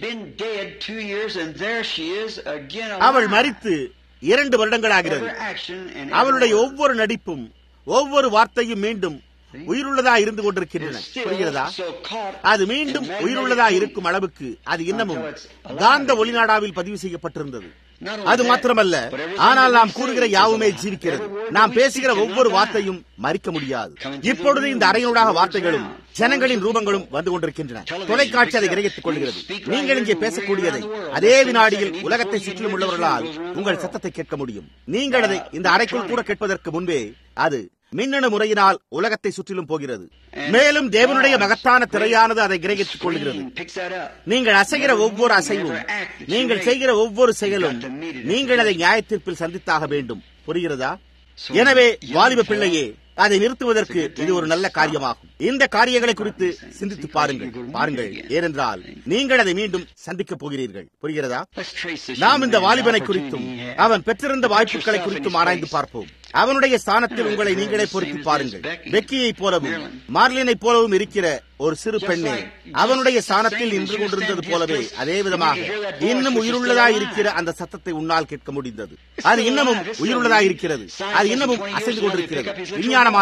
அவள் மறித்து இரண்டு வருடங்களாகிறது அவளுடைய ஒவ்வொரு நடிப்பும் ஒவ்வொரு வார்த்தையும் மீண்டும் உயிருள்ளதா இருந்து கொண்டிருக்கின்றன புரிகிறதா அது மீண்டும் உயிருள்ளதா இருக்கும் அளவுக்கு அது இன்னமும் காந்த ஒளிநாடாவில் பதிவு செய்யப்பட்டிருந்தது அது மாத்திரமல்ல ஆனால் நாம் கூறுகிற யாவுமே ஜீவிக்கிறது நாம் பேசுகிற ஒவ்வொரு வார்த்தையும் மறிக்க முடியாது இப்பொழுது இந்த அறையூடாக வார்த்தைகளும் ஜனங்களின் ரூபங்களும் வந்து கொண்டிருக்கின்றன தொலைக்காட்சி அதை கிரகித்துக் கொள்கிறது நீங்கள் இங்கே பேசக்கூடியதை அதே வினாடியில் உலகத்தை சுற்றிலும் உள்ளவர்களால் உங்கள் சத்தத்தை கேட்க முடியும் நீங்கள் அதை இந்த அறைக்குள் கூட கேட்பதற்கு முன்பே அது மின்னணு முறையினால் உலகத்தை சுற்றிலும் போகிறது மேலும் தேவனுடைய மகத்தான திரையானது அதை கிரகித்துக் கொள்கிறது நீங்கள் அசைகிற ஒவ்வொரு அசைவும் நீங்கள் செய்கிற ஒவ்வொரு செயலும் நீங்கள் அதை நியாயத்தீர்ப்பில் சந்தித்தாக வேண்டும் புரிகிறதா எனவே வாலிப பிள்ளையே அதை நிறுத்துவதற்கு இது ஒரு நல்ல காரியமாகும் இந்த காரியங்களை குறித்து சிந்தித்து பாருங்கள் பாருங்கள் ஏனென்றால் நீங்கள் அதை மீண்டும் சந்திக்கப் போகிறீர்கள் புரிகிறதா நாம் இந்த வாலிபனை குறித்தும் அவன் பெற்றிருந்த வாய்ப்புகளை குறித்தும் ஆராய்ந்து பார்ப்போம் அவனுடைய ஸ்தானத்தில் உங்களை நீங்களே பொருத்தி பாருங்கள் வெக்கியை போலவும் மார்லினை போலவும் இருக்கிற ஒரு சிறு பெண்ணே அவனுடைய ஸ்தானத்தில் நின்று கொண்டிருந்தது போலவே அதே விதமாக இன்னும் உயிருள்ளதா இருக்கிற அந்த சத்தத்தை உன்னால் கேட்க முடிந்தது அது இன்னமும் உயிருள்ளதா இருக்கிறது அது இன்னமும் அசைந்து கொண்டிருக்கிறது விஞ்ஞானமானது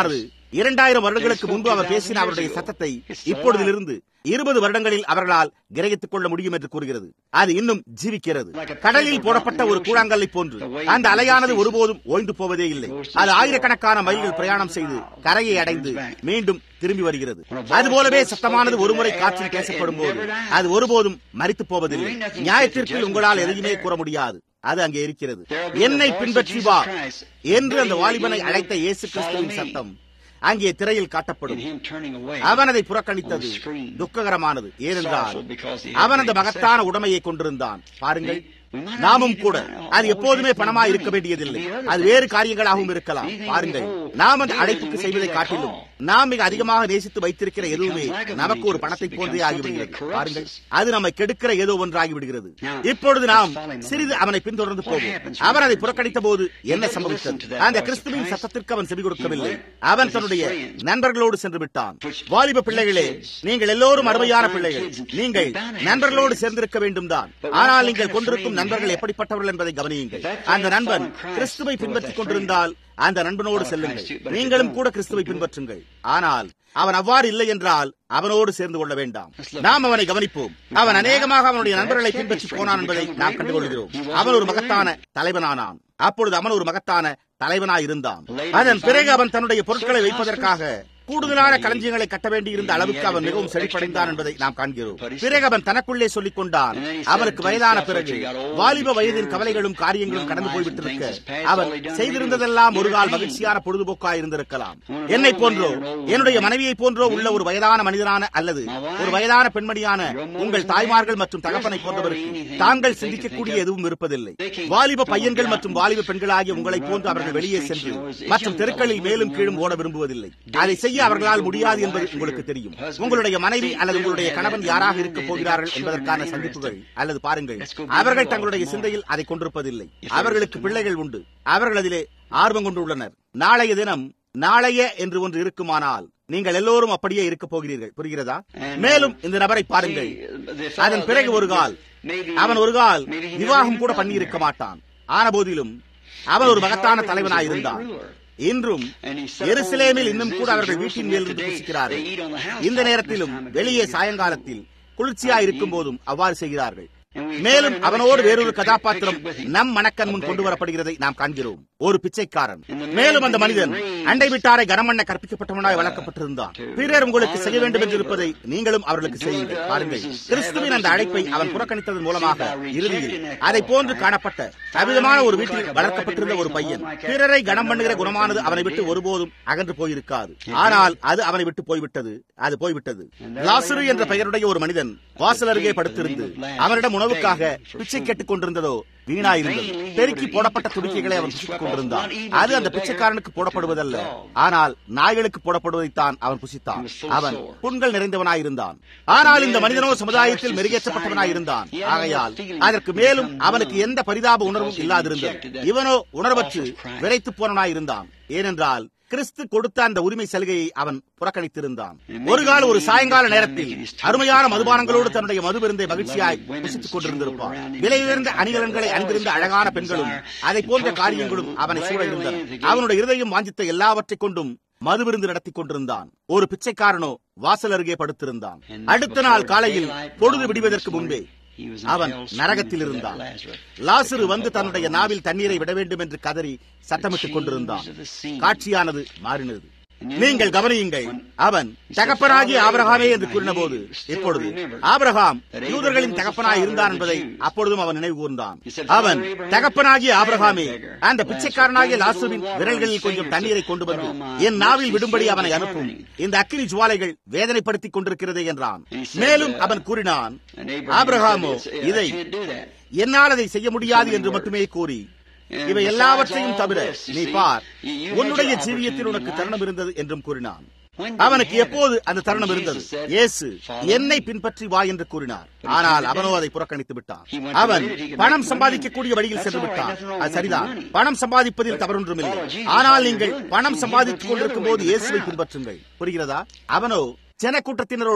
இரண்டாயிரம் வருடங்களுக்கு முன்பு அவர் பேசின அவருடைய சத்தத்தை இப்பொழுதிலிருந்து இருபது வருடங்களில் அவர்களால் கிரகித்துக் கொள்ள முடியும் என்று கூறுகிறது அது இன்னும் ஜீவிக்கிறது கடலில் போடப்பட்ட ஒரு கூழாங்கல்லை போன்று அந்த அலையானது ஒருபோதும் ஓய்ந்து போவதே இல்லை அது ஆயிரக்கணக்கான மைல்கள் பிரயாணம் செய்து கரையை அடைந்து மீண்டும் திரும்பி வருகிறது அதுபோலவே சத்தமானது ஒருமுறை காற்றில் பேசப்படும் போது அது ஒருபோதும் மறித்து போவதில்லை நியாயத்திற்கு உங்களால் எதையுமே கூற முடியாது அது அங்கே இருக்கிறது என்னை பின்பற்றி வா என்று அந்த வாலிபனை அழைத்த இயேசு கிறிஸ்துவின் சத்தம் அங்கே திரையில் காட்டப்படும் அவன் அதை புறக்கணித்தது துக்ககரமானது ஏனென்றால் அவன் அந்த மகத்தான உடமையை கொண்டிருந்தான் பாருங்கள் நாமும் கூட அது எப்போதுமே பணமா இருக்க வேண்டியதில்லை அது வேறு காரியங்களாகவும் இருக்கலாம் பாருங்கள் நாம் அந்த அழைப்புக்கு செய்வதை காட்டிலும் நாம் மிக அதிகமாக நேசித்து வைத்திருக்கிற எதுவுமே நமக்கு ஒரு பணத்தை போன்றே ஆகிவிடுகிறது பாருங்கள் அது நம்மை கெடுக்கிற ஏதோ ஒன்றாகி விடுகிறது இப்பொழுது நாம் சிறிது அவனை பின்தொடர்ந்து போவோம் அவன் அதை புறக்கணித்த போது என்ன சம்பவித்தது அந்த கிறிஸ்துவின் சத்தத்திற்கு அவன் செவி கொடுக்கவில்லை அவன் தன்னுடைய நண்பர்களோடு சென்று விட்டான் வாலிப பிள்ளைகளே நீங்கள் எல்லோரும் அருமையான பிள்ளைகள் நீங்கள் நண்பர்களோடு சேர்ந்திருக்க வேண்டும் தான் ஆனால் நீங்கள் கொண்டிருக்கும் நண்பர்கள் எப்படிப்பட்டவர்கள் என்பதை கவனியுங்கள் அந்த நண்பன் கிறிஸ்துவை பின்பற்றிக் கொண்டிருந்தால் அந்த நண்பனோடு செல்லுங்கள் நீங்களும் கூட கிறிஸ்துவை பின்பற்றுங்கள் ஆனால் அவன் அவ்வாறு இல்லை என்றால் அவனோடு சேர்ந்து கொள்ள வேண்டாம் நாம் அவனை கவனிப்போம் அவன் அநேகமாக அவனுடைய நண்பர்களை பின்பற்றி போனான் என்பதை நாம் கண்டுகொள்கிறோம் அவன் ஒரு மகத்தான தலைவனானான் அப்பொழுது அவன் ஒரு மகத்தான தலைவனாய் இருந்தான் அதன் பிறகு அவன் தன்னுடைய பொருட்களை வைப்பதற்காக கூடுதலான களஞ்சியங்களை கட்ட வேண்டியிருந்த அளவுக்கு அவன் மிகவும் செழிப்படைந்தான் என்பதை நாம் காண்கிறோம் பிறகு அவன் தனக்குள்ளே சொல்லிக் கொண்டான் அவனுக்கு வயதான பிறகு வாலிப வயதின் கவலைகளும் காரியங்களும் கடந்து போய்விட்டிருக்க அவன் செய்திருந்ததெல்லாம் ஒரு கால் மகிழ்ச்சியான பொழுதுபோக்காய் இருந்திருக்கலாம் என்னை போன்றோ என்னுடைய மனைவியை போன்றோ உள்ள ஒரு வயதான மனிதனான அல்லது ஒரு வயதான பெண்மணியான உங்கள் தாய்மார்கள் மற்றும் தகப்பனை போன்றவருக்கு தாங்கள் சிந்திக்கக்கூடிய எதுவும் இருப்பதில்லை வாலிப பையன்கள் மற்றும் வாலிப பெண்களாகிய உங்களைப் போன்று அவர்கள் வெளியே சென்று மற்றும் தெருக்களில் மேலும் கீழும் ஓட விரும்புவதில்லை அதை செய்ய அவர்களால் முடியாது என்பது உங்களுக்கு தெரியும் உங்களுடைய மனைவி அல்லது உங்களுடைய கணவன் யாராக இருக்க போகிறார்கள் என்பதற்கான சந்திப்புகள் அல்லது பாருங்கள் அவர்கள் தங்களுடைய சிந்தையில் அதை கொண்டிருப்பதில்லை அவர்களுக்கு பிள்ளைகள் உண்டு அவர்கள் அதிலே ஆர்வம் கொண்டுள்ளனர் நாளைய தினம் நாளைய என்று ஒன்று இருக்குமானால் நீங்கள் எல்லோரும் அப்படியே இருக்க போகிறீர்கள் புரிகிறதா மேலும் இந்த நபரை பாருங்கள் அதன் பிறகு ஒரு கால் அவன் ஒரு கால் விவாகம் கூட பண்ணி இருக்க மாட்டான் ஆன போதிலும் அவன் ஒரு மகத்தான தலைவனாயிருந்தான் இன்றும் எருசலேமில் இன்னும் கூட அவர்கள் வீட்டின் மேல் இருந்து புசிக்கிறார்கள் இந்த நேரத்திலும் வெளியே சாயங்காலத்தில் குளிர்ச்சியா இருக்கும் போதும் அவ்வாறு செய்கிறார்கள் மேலும் அவனோடு வேறொரு கதாபாத்திரம் நம் மனக்கண் முன் கொண்டு வரப்படுகிறதை நாம் காண்கிறோம் ஒரு பிச்சைக்காரன் மேலும் அந்த மனிதன் அண்டை விட்டாரை கனமண்ண கற்பிக்கப்பட்டவனாய் வளர்க்கப்பட்டிருந்தான் பிறர் உங்களுக்கு செய்ய வேண்டும் என்று இருப்பதை நீங்களும் அவர்களுக்கு செய்யுங்கள் பாருங்கள் கிறிஸ்துவின் அந்த அழைப்பை அவன் புறக்கணித்ததன் மூலமாக இறுதியில் அதை போன்று காணப்பட்ட அவிதமான ஒரு வீட்டில் வளர்க்கப்பட்டிருந்த ஒரு பையன் பிறரை கனம் பண்ணுகிற குணமானது அவனை விட்டு ஒருபோதும் அகன்று போயிருக்காது ஆனால் அது அவனை விட்டு போய்விட்டது அது போய்விட்டது லாசரு என்ற பெயருடைய ஒரு மனிதன் வாசல் அருகே படுத்திருந்து அவனிடம் உணவுக்காக பிச்சை கேட்டுக் கொண்டிருந்ததோ வீணாயிருந்தது பெருக்கி போடப்பட்ட துணிக்கைகளை அவன் புசித்துக் கொண்டிருந்தான் அது அந்த பிச்சைக்காரனுக்கு போடப்படுவதல்ல ஆனால் நாய்களுக்கு போடப்படுவதைத்தான் அவன் புசித்தான் அவன் புண்கள் நிறைந்தவனாயிருந்தான் ஆனால் இந்த மனிதனோ சமுதாயத்தில் மெருகேற்றப்பட்டவனாயிருந்தான் ஆகையால் அதற்கு மேலும் அவனுக்கு எந்த பரிதாப உணர்வும் இல்லாதிருந்தது இவனோ உணர்வற்று விரைத்து போனவனாயிருந்தான் ஏனென்றால் கிறிஸ்து கொடுத்த அந்த உரிமை சலுகையை அவன் புறக்கணித்திருந்தான் ஒரு கால ஒரு சாயங்கால நேரத்தில் அருமையான மதுபானங்களோடு தன்னுடைய மது விருந்தை மகிழ்ச்சியாய் புசித்துக் கொண்டிருந்திருப்பான் விலை உயர்ந்த அணிகலன்களை அணிந்திருந்த அழகான பெண்களும் அதை போன்ற காரியங்களும் அவனை சூழ இருந்தன அவனுடைய இருதயம் வாஞ்சித்த எல்லாவற்றைக் கொண்டும் மது விருந்து நடத்தி கொண்டிருந்தான் ஒரு பிச்சைக்காரனோ வாசல் அருகே படுத்திருந்தான் அடுத்த நாள் காலையில் பொழுது விடுவதற்கு முன்பே அவன் நரகத்தில் இருந்தான் லாசரு வந்து தன்னுடைய நாவில் தண்ணீரை விட வேண்டும் என்று கதறி சத்தமிட்டுக் கொண்டிருந்தான் காட்சியானது மாறினது நீங்கள் கவனியுங்கள் அவன் தகப்பனாகிய ஆபிரகாமே என்று கூறினபோது இப்பொழுது ஆபிரகாம் யூதர்களின் தகப்பனாய் இருந்தான் என்பதை அப்பொழுதும் அவன் நினைவு கூர்ந்தான் அவன் தகப்பனாகிய ஆபிரகாமே அந்த பிச்சைக்காரனாகிய லாசுவின் விரல்களில் கொஞ்சம் தண்ணீரை கொண்டு வந்து என் நாவில் விடும்படி அவனை அனுப்பும் இந்த அக்கினி ஜுவாலைகள் வேதனைப்படுத்திக் கொண்டிருக்கிறதே என்றான் மேலும் அவன் கூறினான் ஆபிரகாமோ இதை என்னால் அதை செய்ய முடியாது என்று மட்டுமே கூறி இவை எல்லாவற்றையும் தவிர நீ பார் உன்னுடைய ஜீவியத்தில் உனக்கு தருணம் இருந்தது என்றும் கூறினான் அவனுக்கு எப்போது அந்த தருணம் இருந்தது இயேசு என்னை பின்பற்றி வா என்று கூறினார் ஆனால் அவனோ அதை புறக்கணித்து விட்டான் அவன் பணம் சம்பாதிக்கக்கூடிய வழியில் சென்று விட்டான் அது சரிதான் பணம் சம்பாதிப்பதில் தவறொன்றுமில்லை ஆனால் நீங்கள் பணம் சம்பாதித்துக் கொண்டிருக்கும் போது இயேசுவை பின்பற்றுங்கள் புரிகிறதா அவனோ ஜனக்கூட்டத்தினரோடு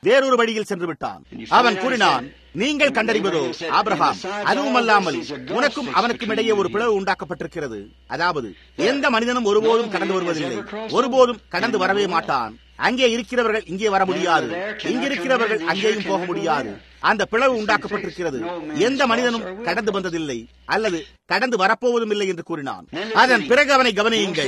வேறொரு வழியில் சென்று விட்டான் அவன் கூறினான் நீங்கள் கண்டறிவதோ ஆபிரகாம் அதுவும் அல்லாமல் உனக்கும் அவனுக்கும் இடையே ஒரு பிளவு உண்டாக்கப்பட்டிருக்கிறது அதாவது எந்த மனிதனும் ஒருபோதும் கடந்து வருவதில்லை ஒருபோதும் கடந்து வரவே மாட்டான் அங்கே இருக்கிறவர்கள் இங்கே வர முடியாது இங்கிருக்கிறவர்கள் அங்கேயும் போக முடியாது அந்த பிளவு உண்டாக்கப்பட்டிருக்கிறது எந்த மனிதனும் கடந்து வந்ததில்லை அல்லது கடந்து வரப்போவதும் இல்லை என்று கூறினான் அதன் பிறகு அவனை கவனியுங்கள்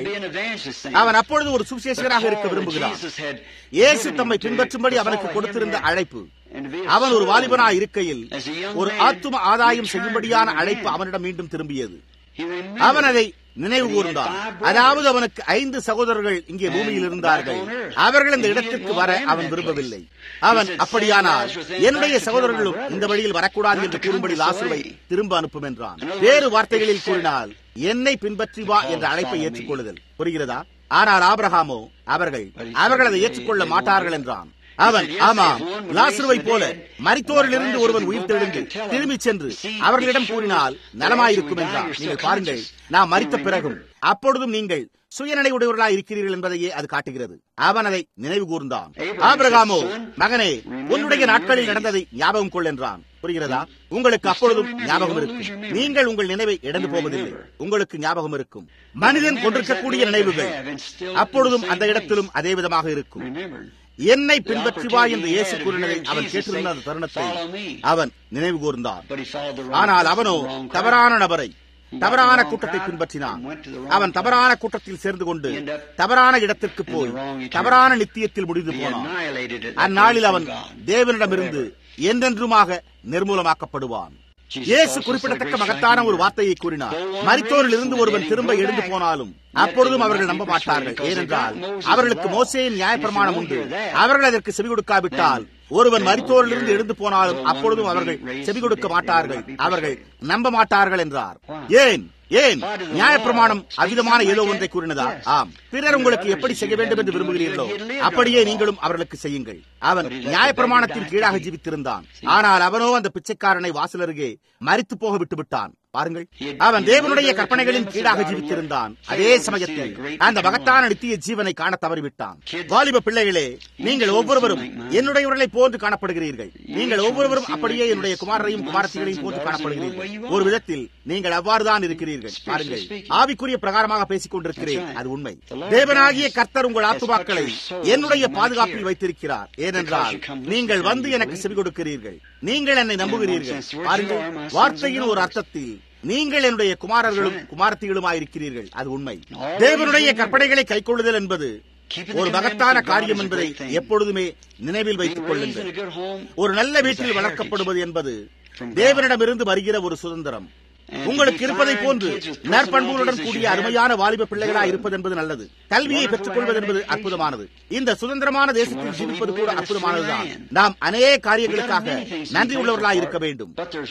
அவன் அப்பொழுது ஒரு சுவிசேஷகராக இருக்க விரும்புகிறான் இயேசு தம்மை பின்பற்றும்படி அவனுக்கு கொடுத்திருந்த அழைப்பு அவன் ஒரு வாலிபனாய் இருக்கையில் ஒரு ஆத்தும ஆதாயம் செய்யும்படியான அழைப்பு அவனிடம் மீண்டும் திரும்பியது அவன் அதை நினைவு கூர்ந்தான் அதாவது அவனுக்கு ஐந்து சகோதரர்கள் இங்கே பூமியில் இருந்தார்கள் அவர்கள் இந்த இடத்திற்கு வர அவன் விரும்பவில்லை அவன் அப்படியானால் என்னுடைய சகோதரர்களும் இந்த வழியில் வரக்கூடாது என்று கூறும்படி லாசுவை திரும்ப அனுப்பும் என்றான் வேறு வார்த்தைகளில் கூறினால் என்னை பின்பற்றி வா என்ற அழைப்பை ஏற்றுக்கொள்ளுதல் புரிகிறதா ஆனால் ஆபிரகாமோ அவர்கள் அவர்கள் அதை ஏற்றுக்கொள்ள மாட்டார்கள் என்றான் அவன் ஆமாம் லாசுருவை போல மரித்தோரிலிருந்து ஒருவன் உயிர் தெழுந்து திரும்பி சென்று அவர்களிடம் கூறினால் நலமாயிருக்கும் என்றார் நீங்கள் பாருங்கள் நாம் மறித்த பிறகும் அப்பொழுதும் நீங்கள் சுயநினைவுடையவர்களாய் இருக்கிறீர்கள் என்பதையே அது காட்டுகிறது அவன் அதை நினைவு கூர்ந்தான் ஆபிரகாமோ மகனே உன்னுடைய நாட்களில் நடந்ததை ஞாபகம் கொள் என்றான் புரிகிறதா உங்களுக்கு அப்பொழுதும் ஞாபகம் இருக்கும் நீங்கள் உங்கள் நினைவை இழந்து போவதில்லை உங்களுக்கு ஞாபகம் இருக்கும் மனிதன் கொண்டிருக்கக்கூடிய நினைவுகள் அப்பொழுதும் அந்த இடத்திலும் அதே விதமாக இருக்கும் என்னை பின்பற்றி வா என்று இயேசு கூறினதை அவன் கேட்டிருந்த அந்த தருணத்தை அவன் நினைவு கூர்ந்தான் ஆனால் அவனோ தவறான நபரை தவறான கூட்டத்தை பின்பற்றினான் அவன் தவறான கூட்டத்தில் சேர்ந்து கொண்டு தவறான இடத்திற்கு போய் தவறான நித்தியத்தில் முடிந்து போனான் அந்நாளில் அவன் தேவனிடமிருந்து என்றென்றுமாக நிர்மூலமாக்கப்படுவான் இயேசு குறிப்பிடத்தக்க மகத்தான ஒரு வார்த்தையை கூறினார் மரித்தோரில் இருந்து ஒருவன் திரும்ப எழுந்து போனாலும் அப்பொழுதும் அவர்கள் நம்ப மாட்டார்கள் ஏனென்றால் அவர்களுக்கு மோசையின் நியாயப்பிரமாணம் உண்டு அவர்கள் அதற்கு செவி கொடுக்காவிட்டால் ஒருவன் மரித்தோரிலிருந்து எழுந்து போனாலும் அப்பொழுதும் அவர்கள் செவி கொடுக்க மாட்டார்கள் அவர்கள் நம்ப மாட்டார்கள் என்றார் ஏன் ஏன் நியாயப்பிரமாணம் அவ்விதமான ஏதோ ஒன்றை கூறினதா ஆம் பிறர் உங்களுக்கு எப்படி செய்ய வேண்டும் என்று விரும்புகிறீர்களோ அப்படியே நீங்களும் அவர்களுக்கு செய்யுங்கள் அவன் நியாயப்பிரமாணத்தின் கீழாக ஜீவித்திருந்தான் ஆனால் அவனோ அந்த பிச்சைக்காரனை வாசல் அருகே மறித்து போக விட்டு விட்டான் பாருங்கள் அவன் தேவனுடைய கற்பனைகளின் கீழாக ஜீவித்திருந்தான் அதே சமயத்தில் அந்த மகத்தான நித்திய ஜீவனை காண தவறிவிட்டான் வாலிப பிள்ளைகளே நீங்கள் ஒவ்வொருவரும் என்னுடையவர்களை போன்று காணப்படுகிறீர்கள் நீங்கள் ஒவ்வொருவரும் அப்படியே என்னுடைய குமாரரையும் குமாரத்திகளையும் போன்று காணப்படுகிறீர்கள் ஒரு விதத்தில் நீங்கள் அவ்வாறுதான் இருக்கிறீர்கள் பாருங்கள் ஆவிக்குரிய பிரகாரமாக பேசிக் கொண்டிருக்கிறேன் அது உண்மை தேவனாகிய கர்த்தர் உங்கள் ஆத்துமாக்களை என்னுடைய பாதுகாப்பில் வைத்திருக்கிறார் ஏனென்றால் நீங்கள் வந்து எனக்கு செவி கொடுக்கிறீர்கள் நீங்கள் என்னை நம்புகிறீர்கள் பாருங்கள் வார்த்தையின் ஒரு அர்த்தத்தில் நீங்கள் என்னுடைய குமாரர்களும் குமாரத்திகளுமாயிருக்கிறீர்கள் அது உண்மை தேவனுடைய கற்பனைகளை கைக்கொள்ளுதல் என்பது ஒரு மகத்தான காரியம் என்பதை எப்பொழுதுமே நினைவில் வைத்துக் கொள்ளுங்கள் ஒரு நல்ல வீட்டில் வளர்க்கப்படுவது என்பது தேவனிடமிருந்து வருகிற ஒரு சுதந்திரம் உங்களுக்கு இருப்பதை போன்று நற்பண்புகளுடன் கூடிய அருமையான வாலிப பிள்ளைகளா இருப்பது என்பது நல்லது கல்வியை பெற்றுக் கொள்வது என்பது அற்புதமானது இந்த சுதந்திரமான தேசத்தில் ஜீவிப்பது கூட அற்புதமானதுதான் நாம் அநேக காரியங்களுக்காக நன்றி உள்ளவர்களாக இருக்க வேண்டும்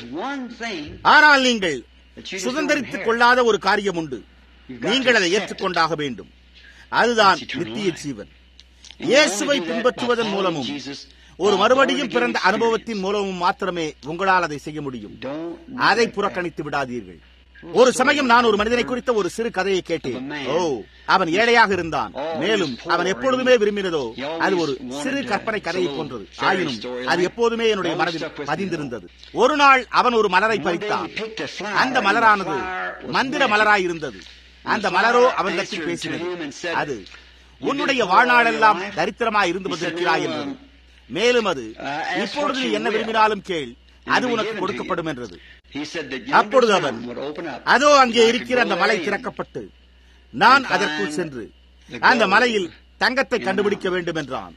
ஆனால் நீங்கள் சுதந்திரித்துக் கொள்ளாத ஒரு காரியம் உண்டு நீங்கள் அதை ஏற்றுக்கொண்டாக வேண்டும் அதுதான் நித்திய ஜீவன் இயேசுவை பின்பற்றுவதன் மூலமும் ஒரு மறுபடியும் பிறந்த அனுபவத்தின் மூலமும் மாத்திரமே உங்களால் அதை செய்ய முடியும் அதை புறக்கணித்து விடாதீர்கள் ஒரு சமயம் நான் ஒரு மனிதனை குறித்த ஒரு சிறு கதையை கேட்டேன் ஓ அவன் ஏழையாக இருந்தான் மேலும் அவன் எப்பொழுதுமே விரும்பினதோ அது ஒரு சிறு கற்பனை கதையை போன்றது ஆயினும் அது எப்போதுமே என்னுடைய மனதில் பதிந்திருந்தது ஒரு நாள் அவன் ஒரு மலரை பறித்தான் அந்த மலரானது மந்திர மலராய் இருந்தது அந்த மலரோ அவனிடத்தில் பேசினது அது உன்னுடைய வாழ்நாளெல்லாம் தரித்திரமாய் இருந்து வந்திருக்கிறாய் என்றது மேலும் அது இப்பொழுது நீ என்ன விரும்பினாலும் கேள் அது உனக்கு கொடுக்கப்படும் என்றது அப்பொழுது அவன் அதோ அங்கே இருக்கிற அந்த மலை திறக்கப்பட்டு நான் அதற்குள் சென்று அந்த மலையில் தங்கத்தை கண்டுபிடிக்க வேண்டும் என்றான்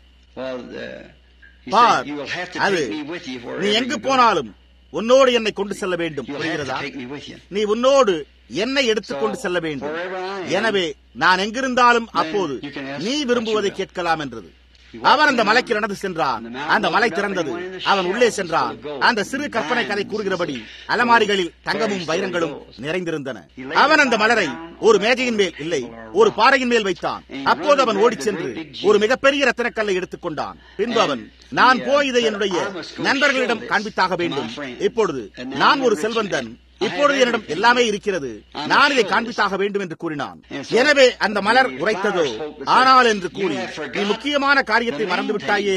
பார் அது நீ எங்கு போனாலும் உன்னோடு என்னை கொண்டு செல்ல வேண்டும் புரிகிறதா நீ உன்னோடு என்னை எடுத்துக்கொண்டு செல்ல வேண்டும் எனவே நான் எங்கிருந்தாலும் அப்போது நீ விரும்புவதை கேட்கலாம் என்றது அவன் அந்த மலைக்கு நடந்து சென்றான் அந்த மலை திறந்தது அவன் உள்ளே சென்றான் அந்த சிறு கற்பனை கதை கூறுகிறபடி அலமாரிகளில் தங்கமும் வைரங்களும் நிறைந்திருந்தன அவன் அந்த மலரை ஒரு மேஜையின் மேல் இல்லை ஒரு பாறையின் மேல் வைத்தான் அப்போது அவன் ஓடிச் சென்று ஒரு மிகப்பெரிய ரத்தினக்கல்லை எடுத்துக் கொண்டான் பின்பு அவன் நான் போய் இதை என்னுடைய நண்பர்களிடம் காண்பித்தாக வேண்டும் இப்பொழுது நான் ஒரு செல்வந்தன் இப்பொழுது என்னிடம் எல்லாமே இருக்கிறது நான் இதை காண்பித்தாக வேண்டும் என்று கூறினான் எனவே அந்த மலர் உரைத்ததோ ஆனால் என்று கூறி நீ முக்கியமான காரியத்தை மறந்துவிட்டாயே என்றது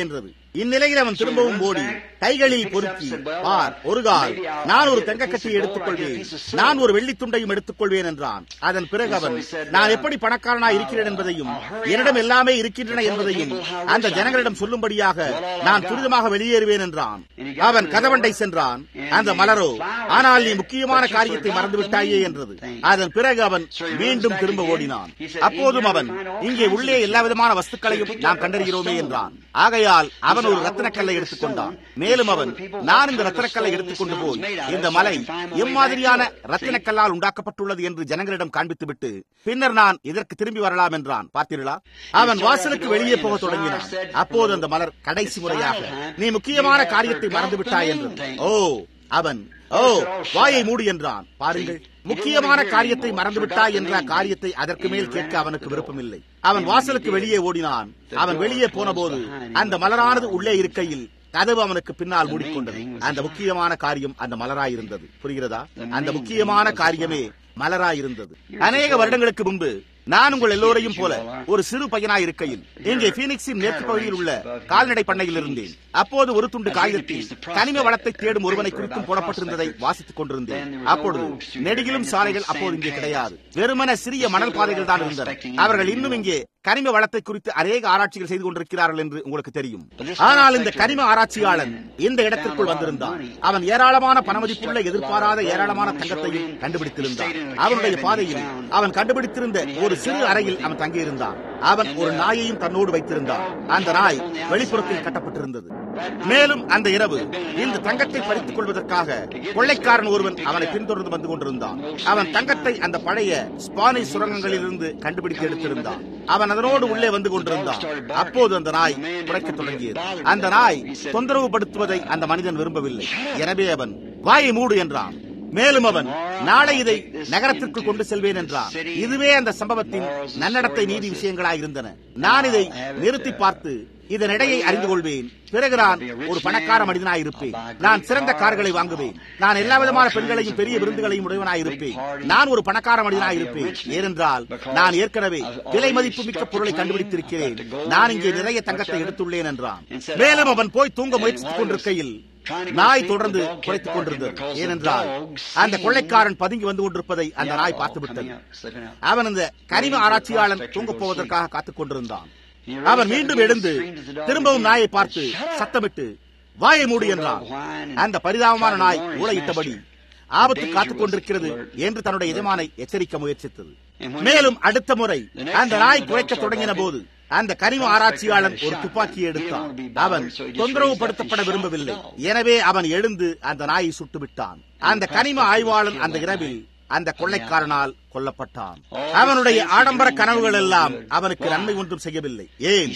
இந்நிலையில் அவன் திரும்பவும் ஓடி கைகளில் பொறுக்கி பார் ஒரு கால் நான் ஒரு தங்கக்கட்டியை எடுத்துக்கொள்வேன் நான் ஒரு வெள்ளித்துண்டையும் எடுத்துக்கொள்வேன் என்றான் அதன் பிறகு அவன் நான் எப்படி பணக்காரனாய் இருக்கிறேன் என்பதையும் என்னிடம் எல்லாமே இருக்கின்றன என்பதையும் அந்த ஜனங்களிடம் சொல்லும்படியாக நான் துரிதமாக வெளியேறுவேன் என்றான் அவன் கதவண்டை சென்றான் அந்த மலரோ ஆனால் நீ முக்கியமான காரியத்தை மறந்துவிட்டாயே என்றது அதன் பிறகு அவன் மீண்டும் திரும்ப ஓடினான் அப்போதும் அவன் இங்கே உள்ளே எல்லா விதமான வஸ்துக்களையும் நாம் கண்டறிகிறோமே என்றான் ஆகையால் அவன் ஒரு ரத்தினக்கல்லை எடுத்துக்கொண்டான் மேலும் அவன் நான் இந்த ரத்தினக்கல்லை எடுத்துக்கொண்டு போய் இந்த மலை எம்மாதிரியான ரத்தினக்கல்லால் உண்டாக்கப்பட்டுள்ளது என்று ஜனங்களிடம் காண்பித்துவிட்டு பின்னர் நான் இதற்கு திரும்பி வரலாம் என்றான் பார்த்தீர்களா அவன் வாசலுக்கு வெளியே போக தொடங்கினான் அப்போது அந்த மலர் கடைசி முறையாக நீ முக்கியமான காரியத்தை மறந்துவிட்டாய் என்றது ஓ அவன் ஓ வாயை மூடி என்றான் பாருங்கள் முக்கியமான காரியத்தை மறந்துவிட்டாய் என்ற காரியத்தை அதற்கு மேல் கேட்க அவனுக்கு விருப்பமில்லை அவன் வாசலுக்கு வெளியே ஓடினான் அவன் வெளியே போன போது அந்த மலரானது உள்ளே இருக்கையில் கதவு அவனுக்கு பின்னால் மூடிக்கொண்டது அந்த முக்கியமான காரியம் அந்த மலராயிருந்தது புரிகிறதா அந்த முக்கியமான காரியமே மலராயிருந்தது அநேக வருடங்களுக்கு முன்பு நான் உங்கள் எல்லோரையும் போல ஒரு சிறு பையனாய் இருக்கையில் இங்கே பீனிக்ஸின் மேற்கு பகுதியில் உள்ள கால்நடை பண்ணையில் இருந்தேன் அப்போது ஒரு துண்டு காகிதத்தில் கனிம வளத்தை தேடும் ஒருவனை குறித்தும் போடப்பட்டிருந்ததை வாசித்துக் கொண்டிருந்தேன் அப்பொழுது நெடுகிலும் சாலைகள் அப்போது இங்கே கிடையாது வெறுமன சிறிய மணல் பாதைகள் தான் இருந்தன அவர்கள் இன்னும் இங்கே கனிம வளத்தை குறித்து அநேக ஆராய்ச்சிகள் செய்து கொண்டிருக்கிறார்கள் என்று உங்களுக்கு தெரியும் ஆனால் இந்த கனிம ஆராய்ச்சியாளன் இந்த இடத்திற்குள் வந்திருந்தான் அவன் ஏராளமான பணமதிப்புள்ள எதிர்பாராத ஏராளமான தங்கத்தையும் கண்டுபிடித்திருந்தான் அவனுடைய பாதையில் அவன் கண்டுபிடித்திருந்த ஒரு சிறு அறையில் அவன் தங்கியிருந்தான் அவன் ஒரு நாயையும் தன்னோடு வைத்திருந்தான் அந்த நாய் வெளிப்புறத்தில் கட்டப்பட்டிருந்தது மேலும் அந்த இரவு இந்த தங்கத்தை பறித்துக் கொள்வதற்காக கொள்ளைக்காரன் ஒருவன் அவனை பின்தொடர்ந்து வந்து கொண்டிருந்தான் அவன் தங்கத்தை அந்த பழைய ஸ்பானிஷ் சுரங்கங்களில் இருந்து கண்டுபிடித்து எடுத்திருந்தான் அவன் அதனோடு உள்ளே வந்து கொண்டிருந்தான் அப்போது அந்த நாய் குறைக்க தொடங்கியது அந்த நாய் தொந்தரவு படுத்துவதை அந்த மனிதன் விரும்பவில்லை எனவே அவன் வாயை மூடு என்றான் மேலும் அவன் நாளை இதை நகரத்திற்கு கொண்டு செல்வேன் என்றான் இதுவே அந்த சம்பவத்தின் நன்னடத்தை நீதி விஷயங்களாய் இருந்தன நான் இதை நிறுத்தி பார்த்து இதன் இடையை அறிந்து கொள்வேன் பிறகு நான் ஒரு பணக்கார மனிதனாய் இருப்பேன் நான் சிறந்த கார்களை வாங்குவேன் நான் எல்லா விதமான பெண்களையும் பெரிய விருந்துகளையும் உடையவனாய் இருப்பேன் நான் ஒரு பணக்கார மனிதனாய் இருப்பேன் ஏனென்றால் நான் ஏற்கனவே விலை மதிப்பு மிக்க பொருளை கண்டுபிடித்திருக்கிறேன் நான் இங்கே நிறைய தங்கத்தை எடுத்துள்ளேன் என்றான் மேலும் அவன் போய் தூங்க முயற்சித்துக் கொண்டிருக்கையில் நாய் தொடர்ந்து குறைத்துக் கொண்டிருந்தது ஏனென்றால் அந்த கொள்ளைக்காரன் பதுங்கி வந்து கொண்டிருப்பதை அந்த நாய் பார்த்துவிட்டது அவன் அந்த கனிம ஆராய்ச்சியாளன் தூங்கப் போவதற்காக காத்துக் கொண்டிருந்தான் அவன் மீண்டும் எழுந்து திரும்பவும் நாயை பார்த்து சத்தமிட்டு வாயை மூடி என்றான் அந்த பரிதாபமான நாய் ஊழையிட்டபடி ஆபத்து காத்துக் கொண்டிருக்கிறது என்று தன்னுடைய எஜமானை எச்சரிக்க முயற்சித்தது மேலும் அடுத்த முறை அந்த நாய் குறைக்க தொடங்கின போது அந்த கனிம ஆராய்ச்சியாளன் ஒரு துப்பாக்கியை எடுத்தான் அவன் தொந்தரவு படுத்தப்பட விரும்பவில்லை எனவே அவன் எழுந்து அந்த நாயை சுட்டுவிட்டான் அந்த கனிம ஆய்வாளன் அந்த இரவில் அந்த கொள்ளைக்காரனால் கொல்லப்பட்டான் அவனுடைய ஆடம்பர கனவுகள் எல்லாம் அவனுக்கு நன்மை ஒன்றும் செய்யவில்லை ஏன்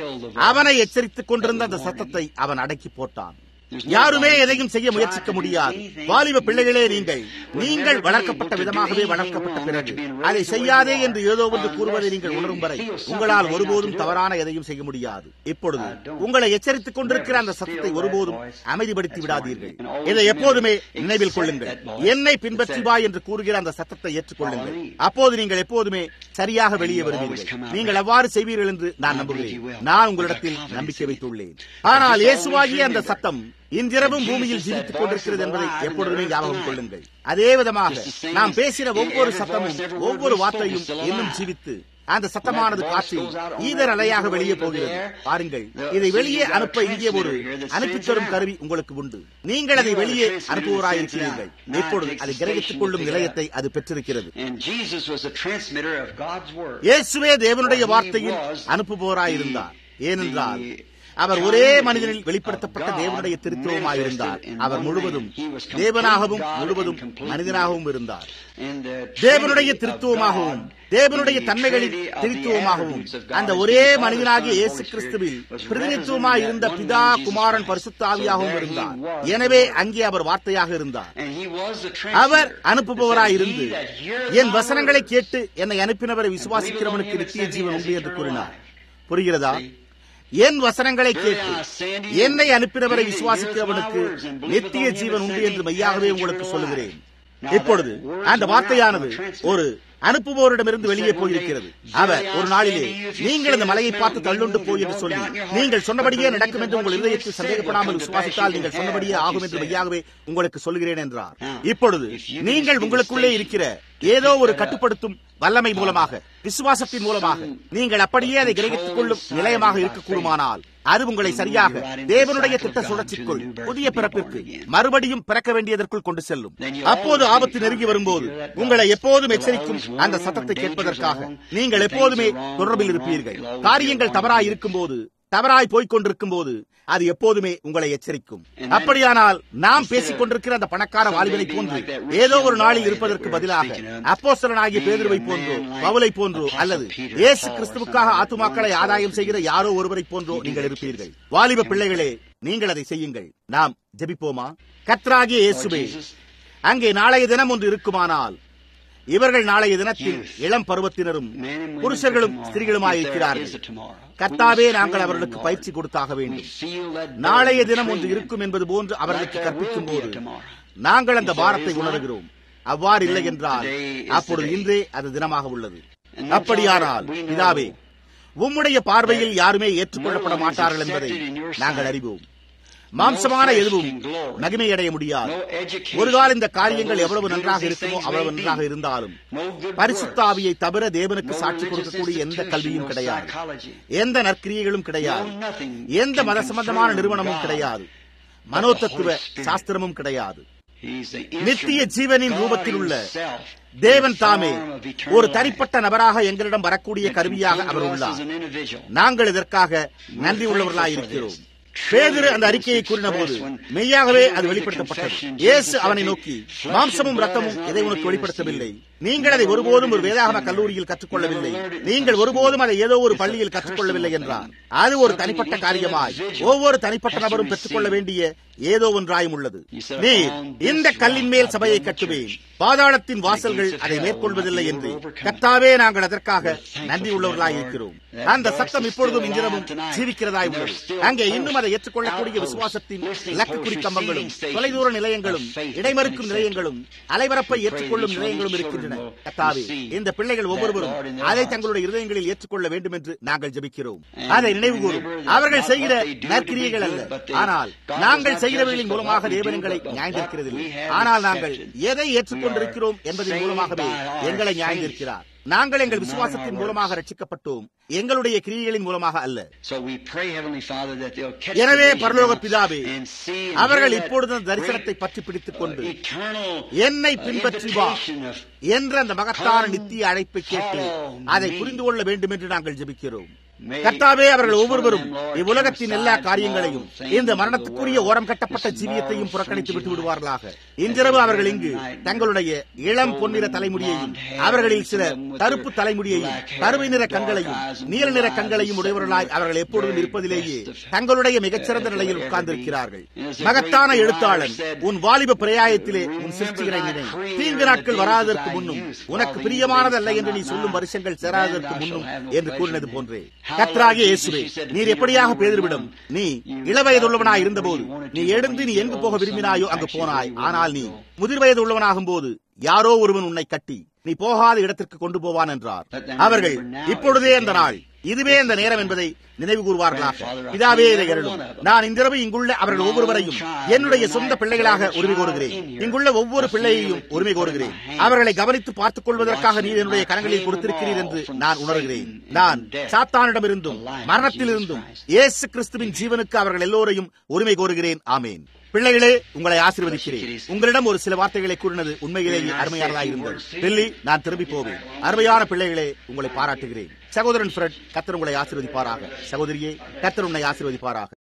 அவனை எச்சரித்துக் கொண்டிருந்த அந்த சத்தத்தை அவன் அடக்கி போட்டான் யாருமே எதையும் செய்ய முயற்சிக்க முடியாது வாலிப பிள்ளைகளே நீங்கள் நீங்கள் வளர்க்கப்பட்ட விதமாகவே வளர்க்கப்பட்ட பிறகு அதை செய்யாதே என்று ஏதோ ஒன்று கூறுவதை நீங்கள் உணரும் வரை உங்களால் ஒருபோதும் தவறான எதையும் செய்ய முடியாது இப்பொழுது உங்களை எச்சரித்துக் கொண்டிருக்கிற அந்த சத்தத்தை ஒருபோதும் அமைதிப்படுத்தி விடாதீர்கள் இதை எப்போதுமே நினைவில் கொள்ளுங்கள் என்னை பின்பற்றி வா என்று கூறுகிற அந்த சத்தத்தை ஏற்றுக்கொள்ளுங்கள் அப்போது நீங்கள் எப்போதுமே சரியாக வெளியே வருவீர்கள் நீங்கள் எவ்வாறு செய்வீர்கள் என்று நான் நம்புகிறேன் நான் உங்களிடத்தில் நம்பிக்கை வைத்துள்ளேன் ஆனால் இயேசுவாகிய அந்த சத்தம் இன்றிரவும் பூமியில் ஜீவித்துக் கொண்டிருக்கிறது என்பதை எப்பொழுதுமே ஞாபகம் கொள்ளுங்கள் அதே விதமாக நாம் பேசின ஒவ்வொரு சத்தமும் ஒவ்வொரு வார்த்தையும் இன்னும் ஜீவித்து அந்த சத்தமானது காற்றில் ஈதர் அலையாக வெளியே போகிறது பாருங்கள் இதை வெளியே அனுப்ப இங்கே ஒரு அனுப்பி தரும் கருவி உங்களுக்கு உண்டு நீங்கள் அதை வெளியே அனுப்புவோராயிருக்கிறீர்கள் இப்பொழுது அதை கிரகித்துக் கொள்ளும் நிலையத்தை அது பெற்றிருக்கிறது இயேசுவே தேவனுடைய வார்த்தையில் அனுப்புபவராயிருந்தார் ஏனென்றால் அவர் ஒரே மனிதனில் வெளிப்படுத்தப்பட்ட தேவனுடைய திருத்துவமாயிருந்தார் அவர் முழுவதும் தேவனாகவும் முழுவதும் மனிதனாகவும் இருந்தார் தேவனுடைய திருத்துவமாகவும் தேவனுடைய தன்மைகளின் திருத்துவமாகவும் அந்த ஒரே மனிதனாகிய இயேசு கிறிஸ்துவில் பிரதிநிதித்துவமாய் இருந்த பிதா குமாரன் பரிசுத்தாவியாகவும் இருந்தார் எனவே அங்கே அவர் வார்த்தையாக இருந்தார் அவர் அனுப்புபவராய் இருந்து என் வசனங்களை கேட்டு என்னை அனுப்பினவரை விசுவாசிக்கிறவனுக்கு நித்திய ஜீவன் உண்டு என்று கூறினார் புரிகிறதா என் வசனங்களை கேட்டு என்னை அனுப்பினவரை விசுவாசிக்கிறவனுக்கு நித்திய ஜீவன் உண்டு என்று மெய்யாகவே உங்களுக்கு சொல்லுகிறேன் இப்பொழுது அந்த வார்த்தையானது ஒரு அனுப்புவோரிடமிருந்து வெளியே போயிருக்கிறது அவர் ஒரு நாளிலே நீங்கள் இந்த மலையை பார்த்து தள்ளுண்டு போய் என்று சொல்லி நீங்கள் சொன்னபடியே நடக்கும் என்று உங்கள் இதயத்தில் சந்தேகப்படாமல் விசுவாசித்தால் நீங்கள் சொன்னபடியே ஆகும் என்று மெய்யாகவே உங்களுக்கு சொல்கிறேன் என்றார் இப்பொழுது நீங்கள் உங்களுக்குள்ளே இருக்கிற ஏதோ ஒரு கட்டுப்படுத்தும் வல்லமை மூலமாக விசுவாசத்தின் மூலமாக நீங்கள் அப்படியே அதை கிரகித்துக் கொள்ளும் நிலையமாக இருக்கக்கூடுமானால் அது உங்களை சரியாக தேவனுடைய திட்ட சுழற்சிக்குள் புதிய பிறப்பிற்கு மறுபடியும் பிறக்க வேண்டியதற்குள் கொண்டு செல்லும் அப்போது ஆபத்து நெருங்கி வரும்போது உங்களை எப்போதும் எச்சரிக்கும் அந்த சத்தத்தை கேட்பதற்காக நீங்கள் எப்போதுமே தொடர்பில் இருப்பீர்கள் காரியங்கள் தவறாய் இருக்கும் போது தவறாய் போய்க் கொண்டிருக்கும் போது அது எப்போதுமே உங்களை எச்சரிக்கும் அப்படியானால் நாம் பேசிக் கொண்டிருக்கிற அந்த பணக்கார வாலிபனை போன்று ஏதோ ஒரு நாளில் இருப்பதற்கு பதிலாக அப்போஸ்தலனாகிய பேதுருவை போன்றோ பவுலை போன்றோ அல்லது இயேசு கிறிஸ்துவுக்காக ஆத்துமாக்களை ஆதாயம் செய்கிற யாரோ ஒருவரை போன்றோ நீங்கள் இருப்பீர்கள் வாலிப பிள்ளைகளே நீங்கள் அதை செய்யுங்கள் நாம் ஜெபிப்போமா கத்ராகிய இயேசுவே அங்கே நாளைய தினம் ஒன்று இருக்குமானால் இவர்கள் நாளைய தினத்தில் இளம் பருவத்தினரும் புருஷர்களும் ஸ்திரீகளுமாயிருக்கிறார்கள் கர்த்தாவே நாங்கள் அவர்களுக்கு பயிற்சி கொடுத்தாக வேண்டும் நாளைய தினம் ஒன்று இருக்கும் என்பது போன்று அவர்களுக்கு கற்பிக்கும் போது நாங்கள் அந்த பாரத்தை உணர்கிறோம் அவ்வாறு இல்லை என்றால் அப்பொழுது இன்றே அது தினமாக உள்ளது அப்படியானால் பிதாவே உம்முடைய பார்வையில் யாருமே ஏற்றுக்கொள்ளப்பட மாட்டார்கள் என்பதை நாங்கள் அறிவோம் மாம்சமான எதுவும் மகிமை அடைய முடியாது ஒரு கால இந்த காரியங்கள் எவ்வளவு நன்றாக இருக்குமோ அவ்வளவு நன்றாக இருந்தாலும் பரிசுத்த ஆவியை தவிர தேவனுக்கு சாட்சி கொடுக்கக்கூடிய எந்த கல்வியும் கிடையாது எந்த நற்கிரியைகளும் கிடையாது எந்த மத சம்பந்தமான நிறுவனமும் கிடையாது மனோதத்துவ சாஸ்திரமும் கிடையாது நித்திய ஜீவனின் ரூபத்தில் உள்ள தேவன் தாமே ஒரு தனிப்பட்ட நபராக எங்களிடம் வரக்கூடிய கருவியாக அவர் உள்ளார் நாங்கள் இதற்காக நன்றி உள்ளவர்களாக இருக்கிறோம் பேதிரு அந்த அறிக்கையை கூறின போது மெய்யாகவே அது வெளிப்படுத்தப்பட்டது இயேசு அவனை நோக்கி மாம்சமும் ரத்தமும் இதை உனக்கு வெளிப்படுத்தவில்லை நீங்கள் அதை ஒருபோதும் ஒரு வேதாகம கல்லூரியில் கற்றுக்கொள்ளவில்லை நீங்கள் ஒருபோதும் அதை ஏதோ ஒரு பள்ளியில் கற்றுக்கொள்ளவில்லை என்றார் அது ஒரு தனிப்பட்ட காரியமாய் ஒவ்வொரு தனிப்பட்ட நபரும் பெற்றுக்கொள்ள வேண்டிய ஏதோ ஒன்றாயும் உள்ளது நீ இந்த கல்லின் மேல் சபையை கட்டுவேன் பாதாளத்தின் வாசல்கள் அதை மேற்கொள்வதில்லை என்று கத்தாவே நாங்கள் அதற்காக நன்றி உள்ளவர்களாய் இருக்கிறோம் அந்த சத்தம் இப்பொழுதும் இன்றிரமும் ஜீவிக்கிறதாய் உள்ளது அங்கே இன்னும் அதை ஏற்றுக்கொள்ளக்கூடிய விசுவாசத்தின் இலக்கு குறிக்கம்பங்களும் தொலைதூர நிலையங்களும் இடைமறுக்கும் நிலையங்களும் அலைவரப்பை ஏற்றுக்கொள்ளும் நிலையங்களும் இருக்கின்றன கத்தாவே இந்த பிள்ளைகள் ஒவ்வொருவரும் அதை தங்களுடைய இருதயங்களில் ஏற்றுக்கொள்ள வேண்டும் என்று நாங்கள் ஜபிக்கிறோம் அதை நினைவு கூறும் அவர்கள் செய்கிற நற்கிரியைகள் அல்ல ஆனால் நாங்கள் செய்கிறவர்களின் மூலமாக தேவனங்களை நியாயந்திருக்கிறதில்லை ஆனால் நாங்கள் எதை ஏற்றுக்கொண்டிருக்கிறோம் என்பதன் மூலமாகவே எங்களை நியாயந்திருக்கிறார் நாங்கள் எங்கள் விசுவாசத்தின் மூலமாக ரட்சிக்கப்பட்டோம் எங்களுடைய கிரியைகளின் மூலமாக அல்ல எனவே பரலோக பிதாவே அவர்கள் இப்பொழுது அந்த தரிசனத்தை பற்றி பிடித்துக் கொண்டு என்னை பின்பற்றி வா என்ற அந்த மகத்தான நித்திய அழைப்பை கேட்டு அதை புரிந்து கொள்ள வேண்டும் என்று நாங்கள் ஜெபிக்கிறோம் கர்த்தாவே அவர்கள் ஒவ்வொருவரும் இவ்வுலகத்தின் எல்லா காரியங்களையும் இந்த மரணத்துக்குரிய ஓரம் கட்டப்பட்ட ஜீவியத்தையும் புறக்கணித்து விட்டு விடுவார்களாக இன்றிரவு அவர்கள் இங்கு தங்களுடைய இளம் பொன்னிற தலைமுடியையும் அவர்களில் சில கருப்பு தலைமுடியையும் கருவை நிற கண்களையும் நீல நிற கண்களையும் உடையவர்களாய் அவர்கள் எப்பொழுதும் இருப்பதிலேயே தங்களுடைய மிகச்சிறந்த நிலையில் உட்கார்ந்திருக்கிறார்கள் மகத்தான எழுத்தாளன் உன் வாலிப பிரயாயத்திலே உன் சிருஷ்டிகளை நினை தீங்கு நாட்கள் வராததற்கு முன்னும் உனக்கு பிரியமானதல்ல என்று நீ சொல்லும் வருஷங்கள் சேராததற்கு முன்னும் என்று கூறினது போன்றே கத்ராகிய இயேசுவே நீர் எப்படியாக பேதிருவிடும் நீ இளவயதுள்ளவனாய் இருந்தபோது நீ எழுந்து நீ எங்கு போக விரும்பினாயோ அங்கு போனாய் ஆனால் நீ முதிர் வயது உள்ளவனாகும் போது யாரோ ஒருவன் உன்னை கட்டி நீ போகாத இடத்திற்கு கொண்டு போவான் என்றார் அவர்கள் இப்பொழுதே அந்த நாள் இதுவே அந்த நேரம் என்பதை நினைவு கூறுவார்களாக பிதாவே இதை அருளும் நான் இன்றிரவு இங்குள்ள அவர்கள் ஒவ்வொருவரையும் என்னுடைய சொந்த பிள்ளைகளாக உரிமை கோருகிறேன் இங்குள்ள ஒவ்வொரு பிள்ளையையும் உரிமை கோருகிறேன் அவர்களை கவனித்து பார்த்துக் கொள்வதற்காக நீர் என்னுடைய கரங்களில் கொடுத்திருக்கிறீர் என்று நான் உணர்கிறேன் நான் சாத்தானிடமிருந்தும் மரணத்திலிருந்தும் இயேசு கிறிஸ்துவின் ஜீவனுக்கு அவர்கள் எல்லோரையும் உரிமை கோருகிறேன் ஆமேன் பிள்ளைகளே உங்களை ஆசீர்வதிக்கிறேன் உங்களிடம் ஒரு சில வார்த்தைகளை கூறினது உண்மையிலேயே அருமையானதாக இருந்தது டெல்லி நான் திரும்பி போவேன் அருமையான பிள்ளைகளே உங்களை பாராட்டுகிறேன் சகோதரன் ஃப்ரெட் கத்தர் உங்களை ஆசீர்வதிப்பாராக சகோதரியே கத்தர் உன்னை ஆசீர்வதிப்பாராக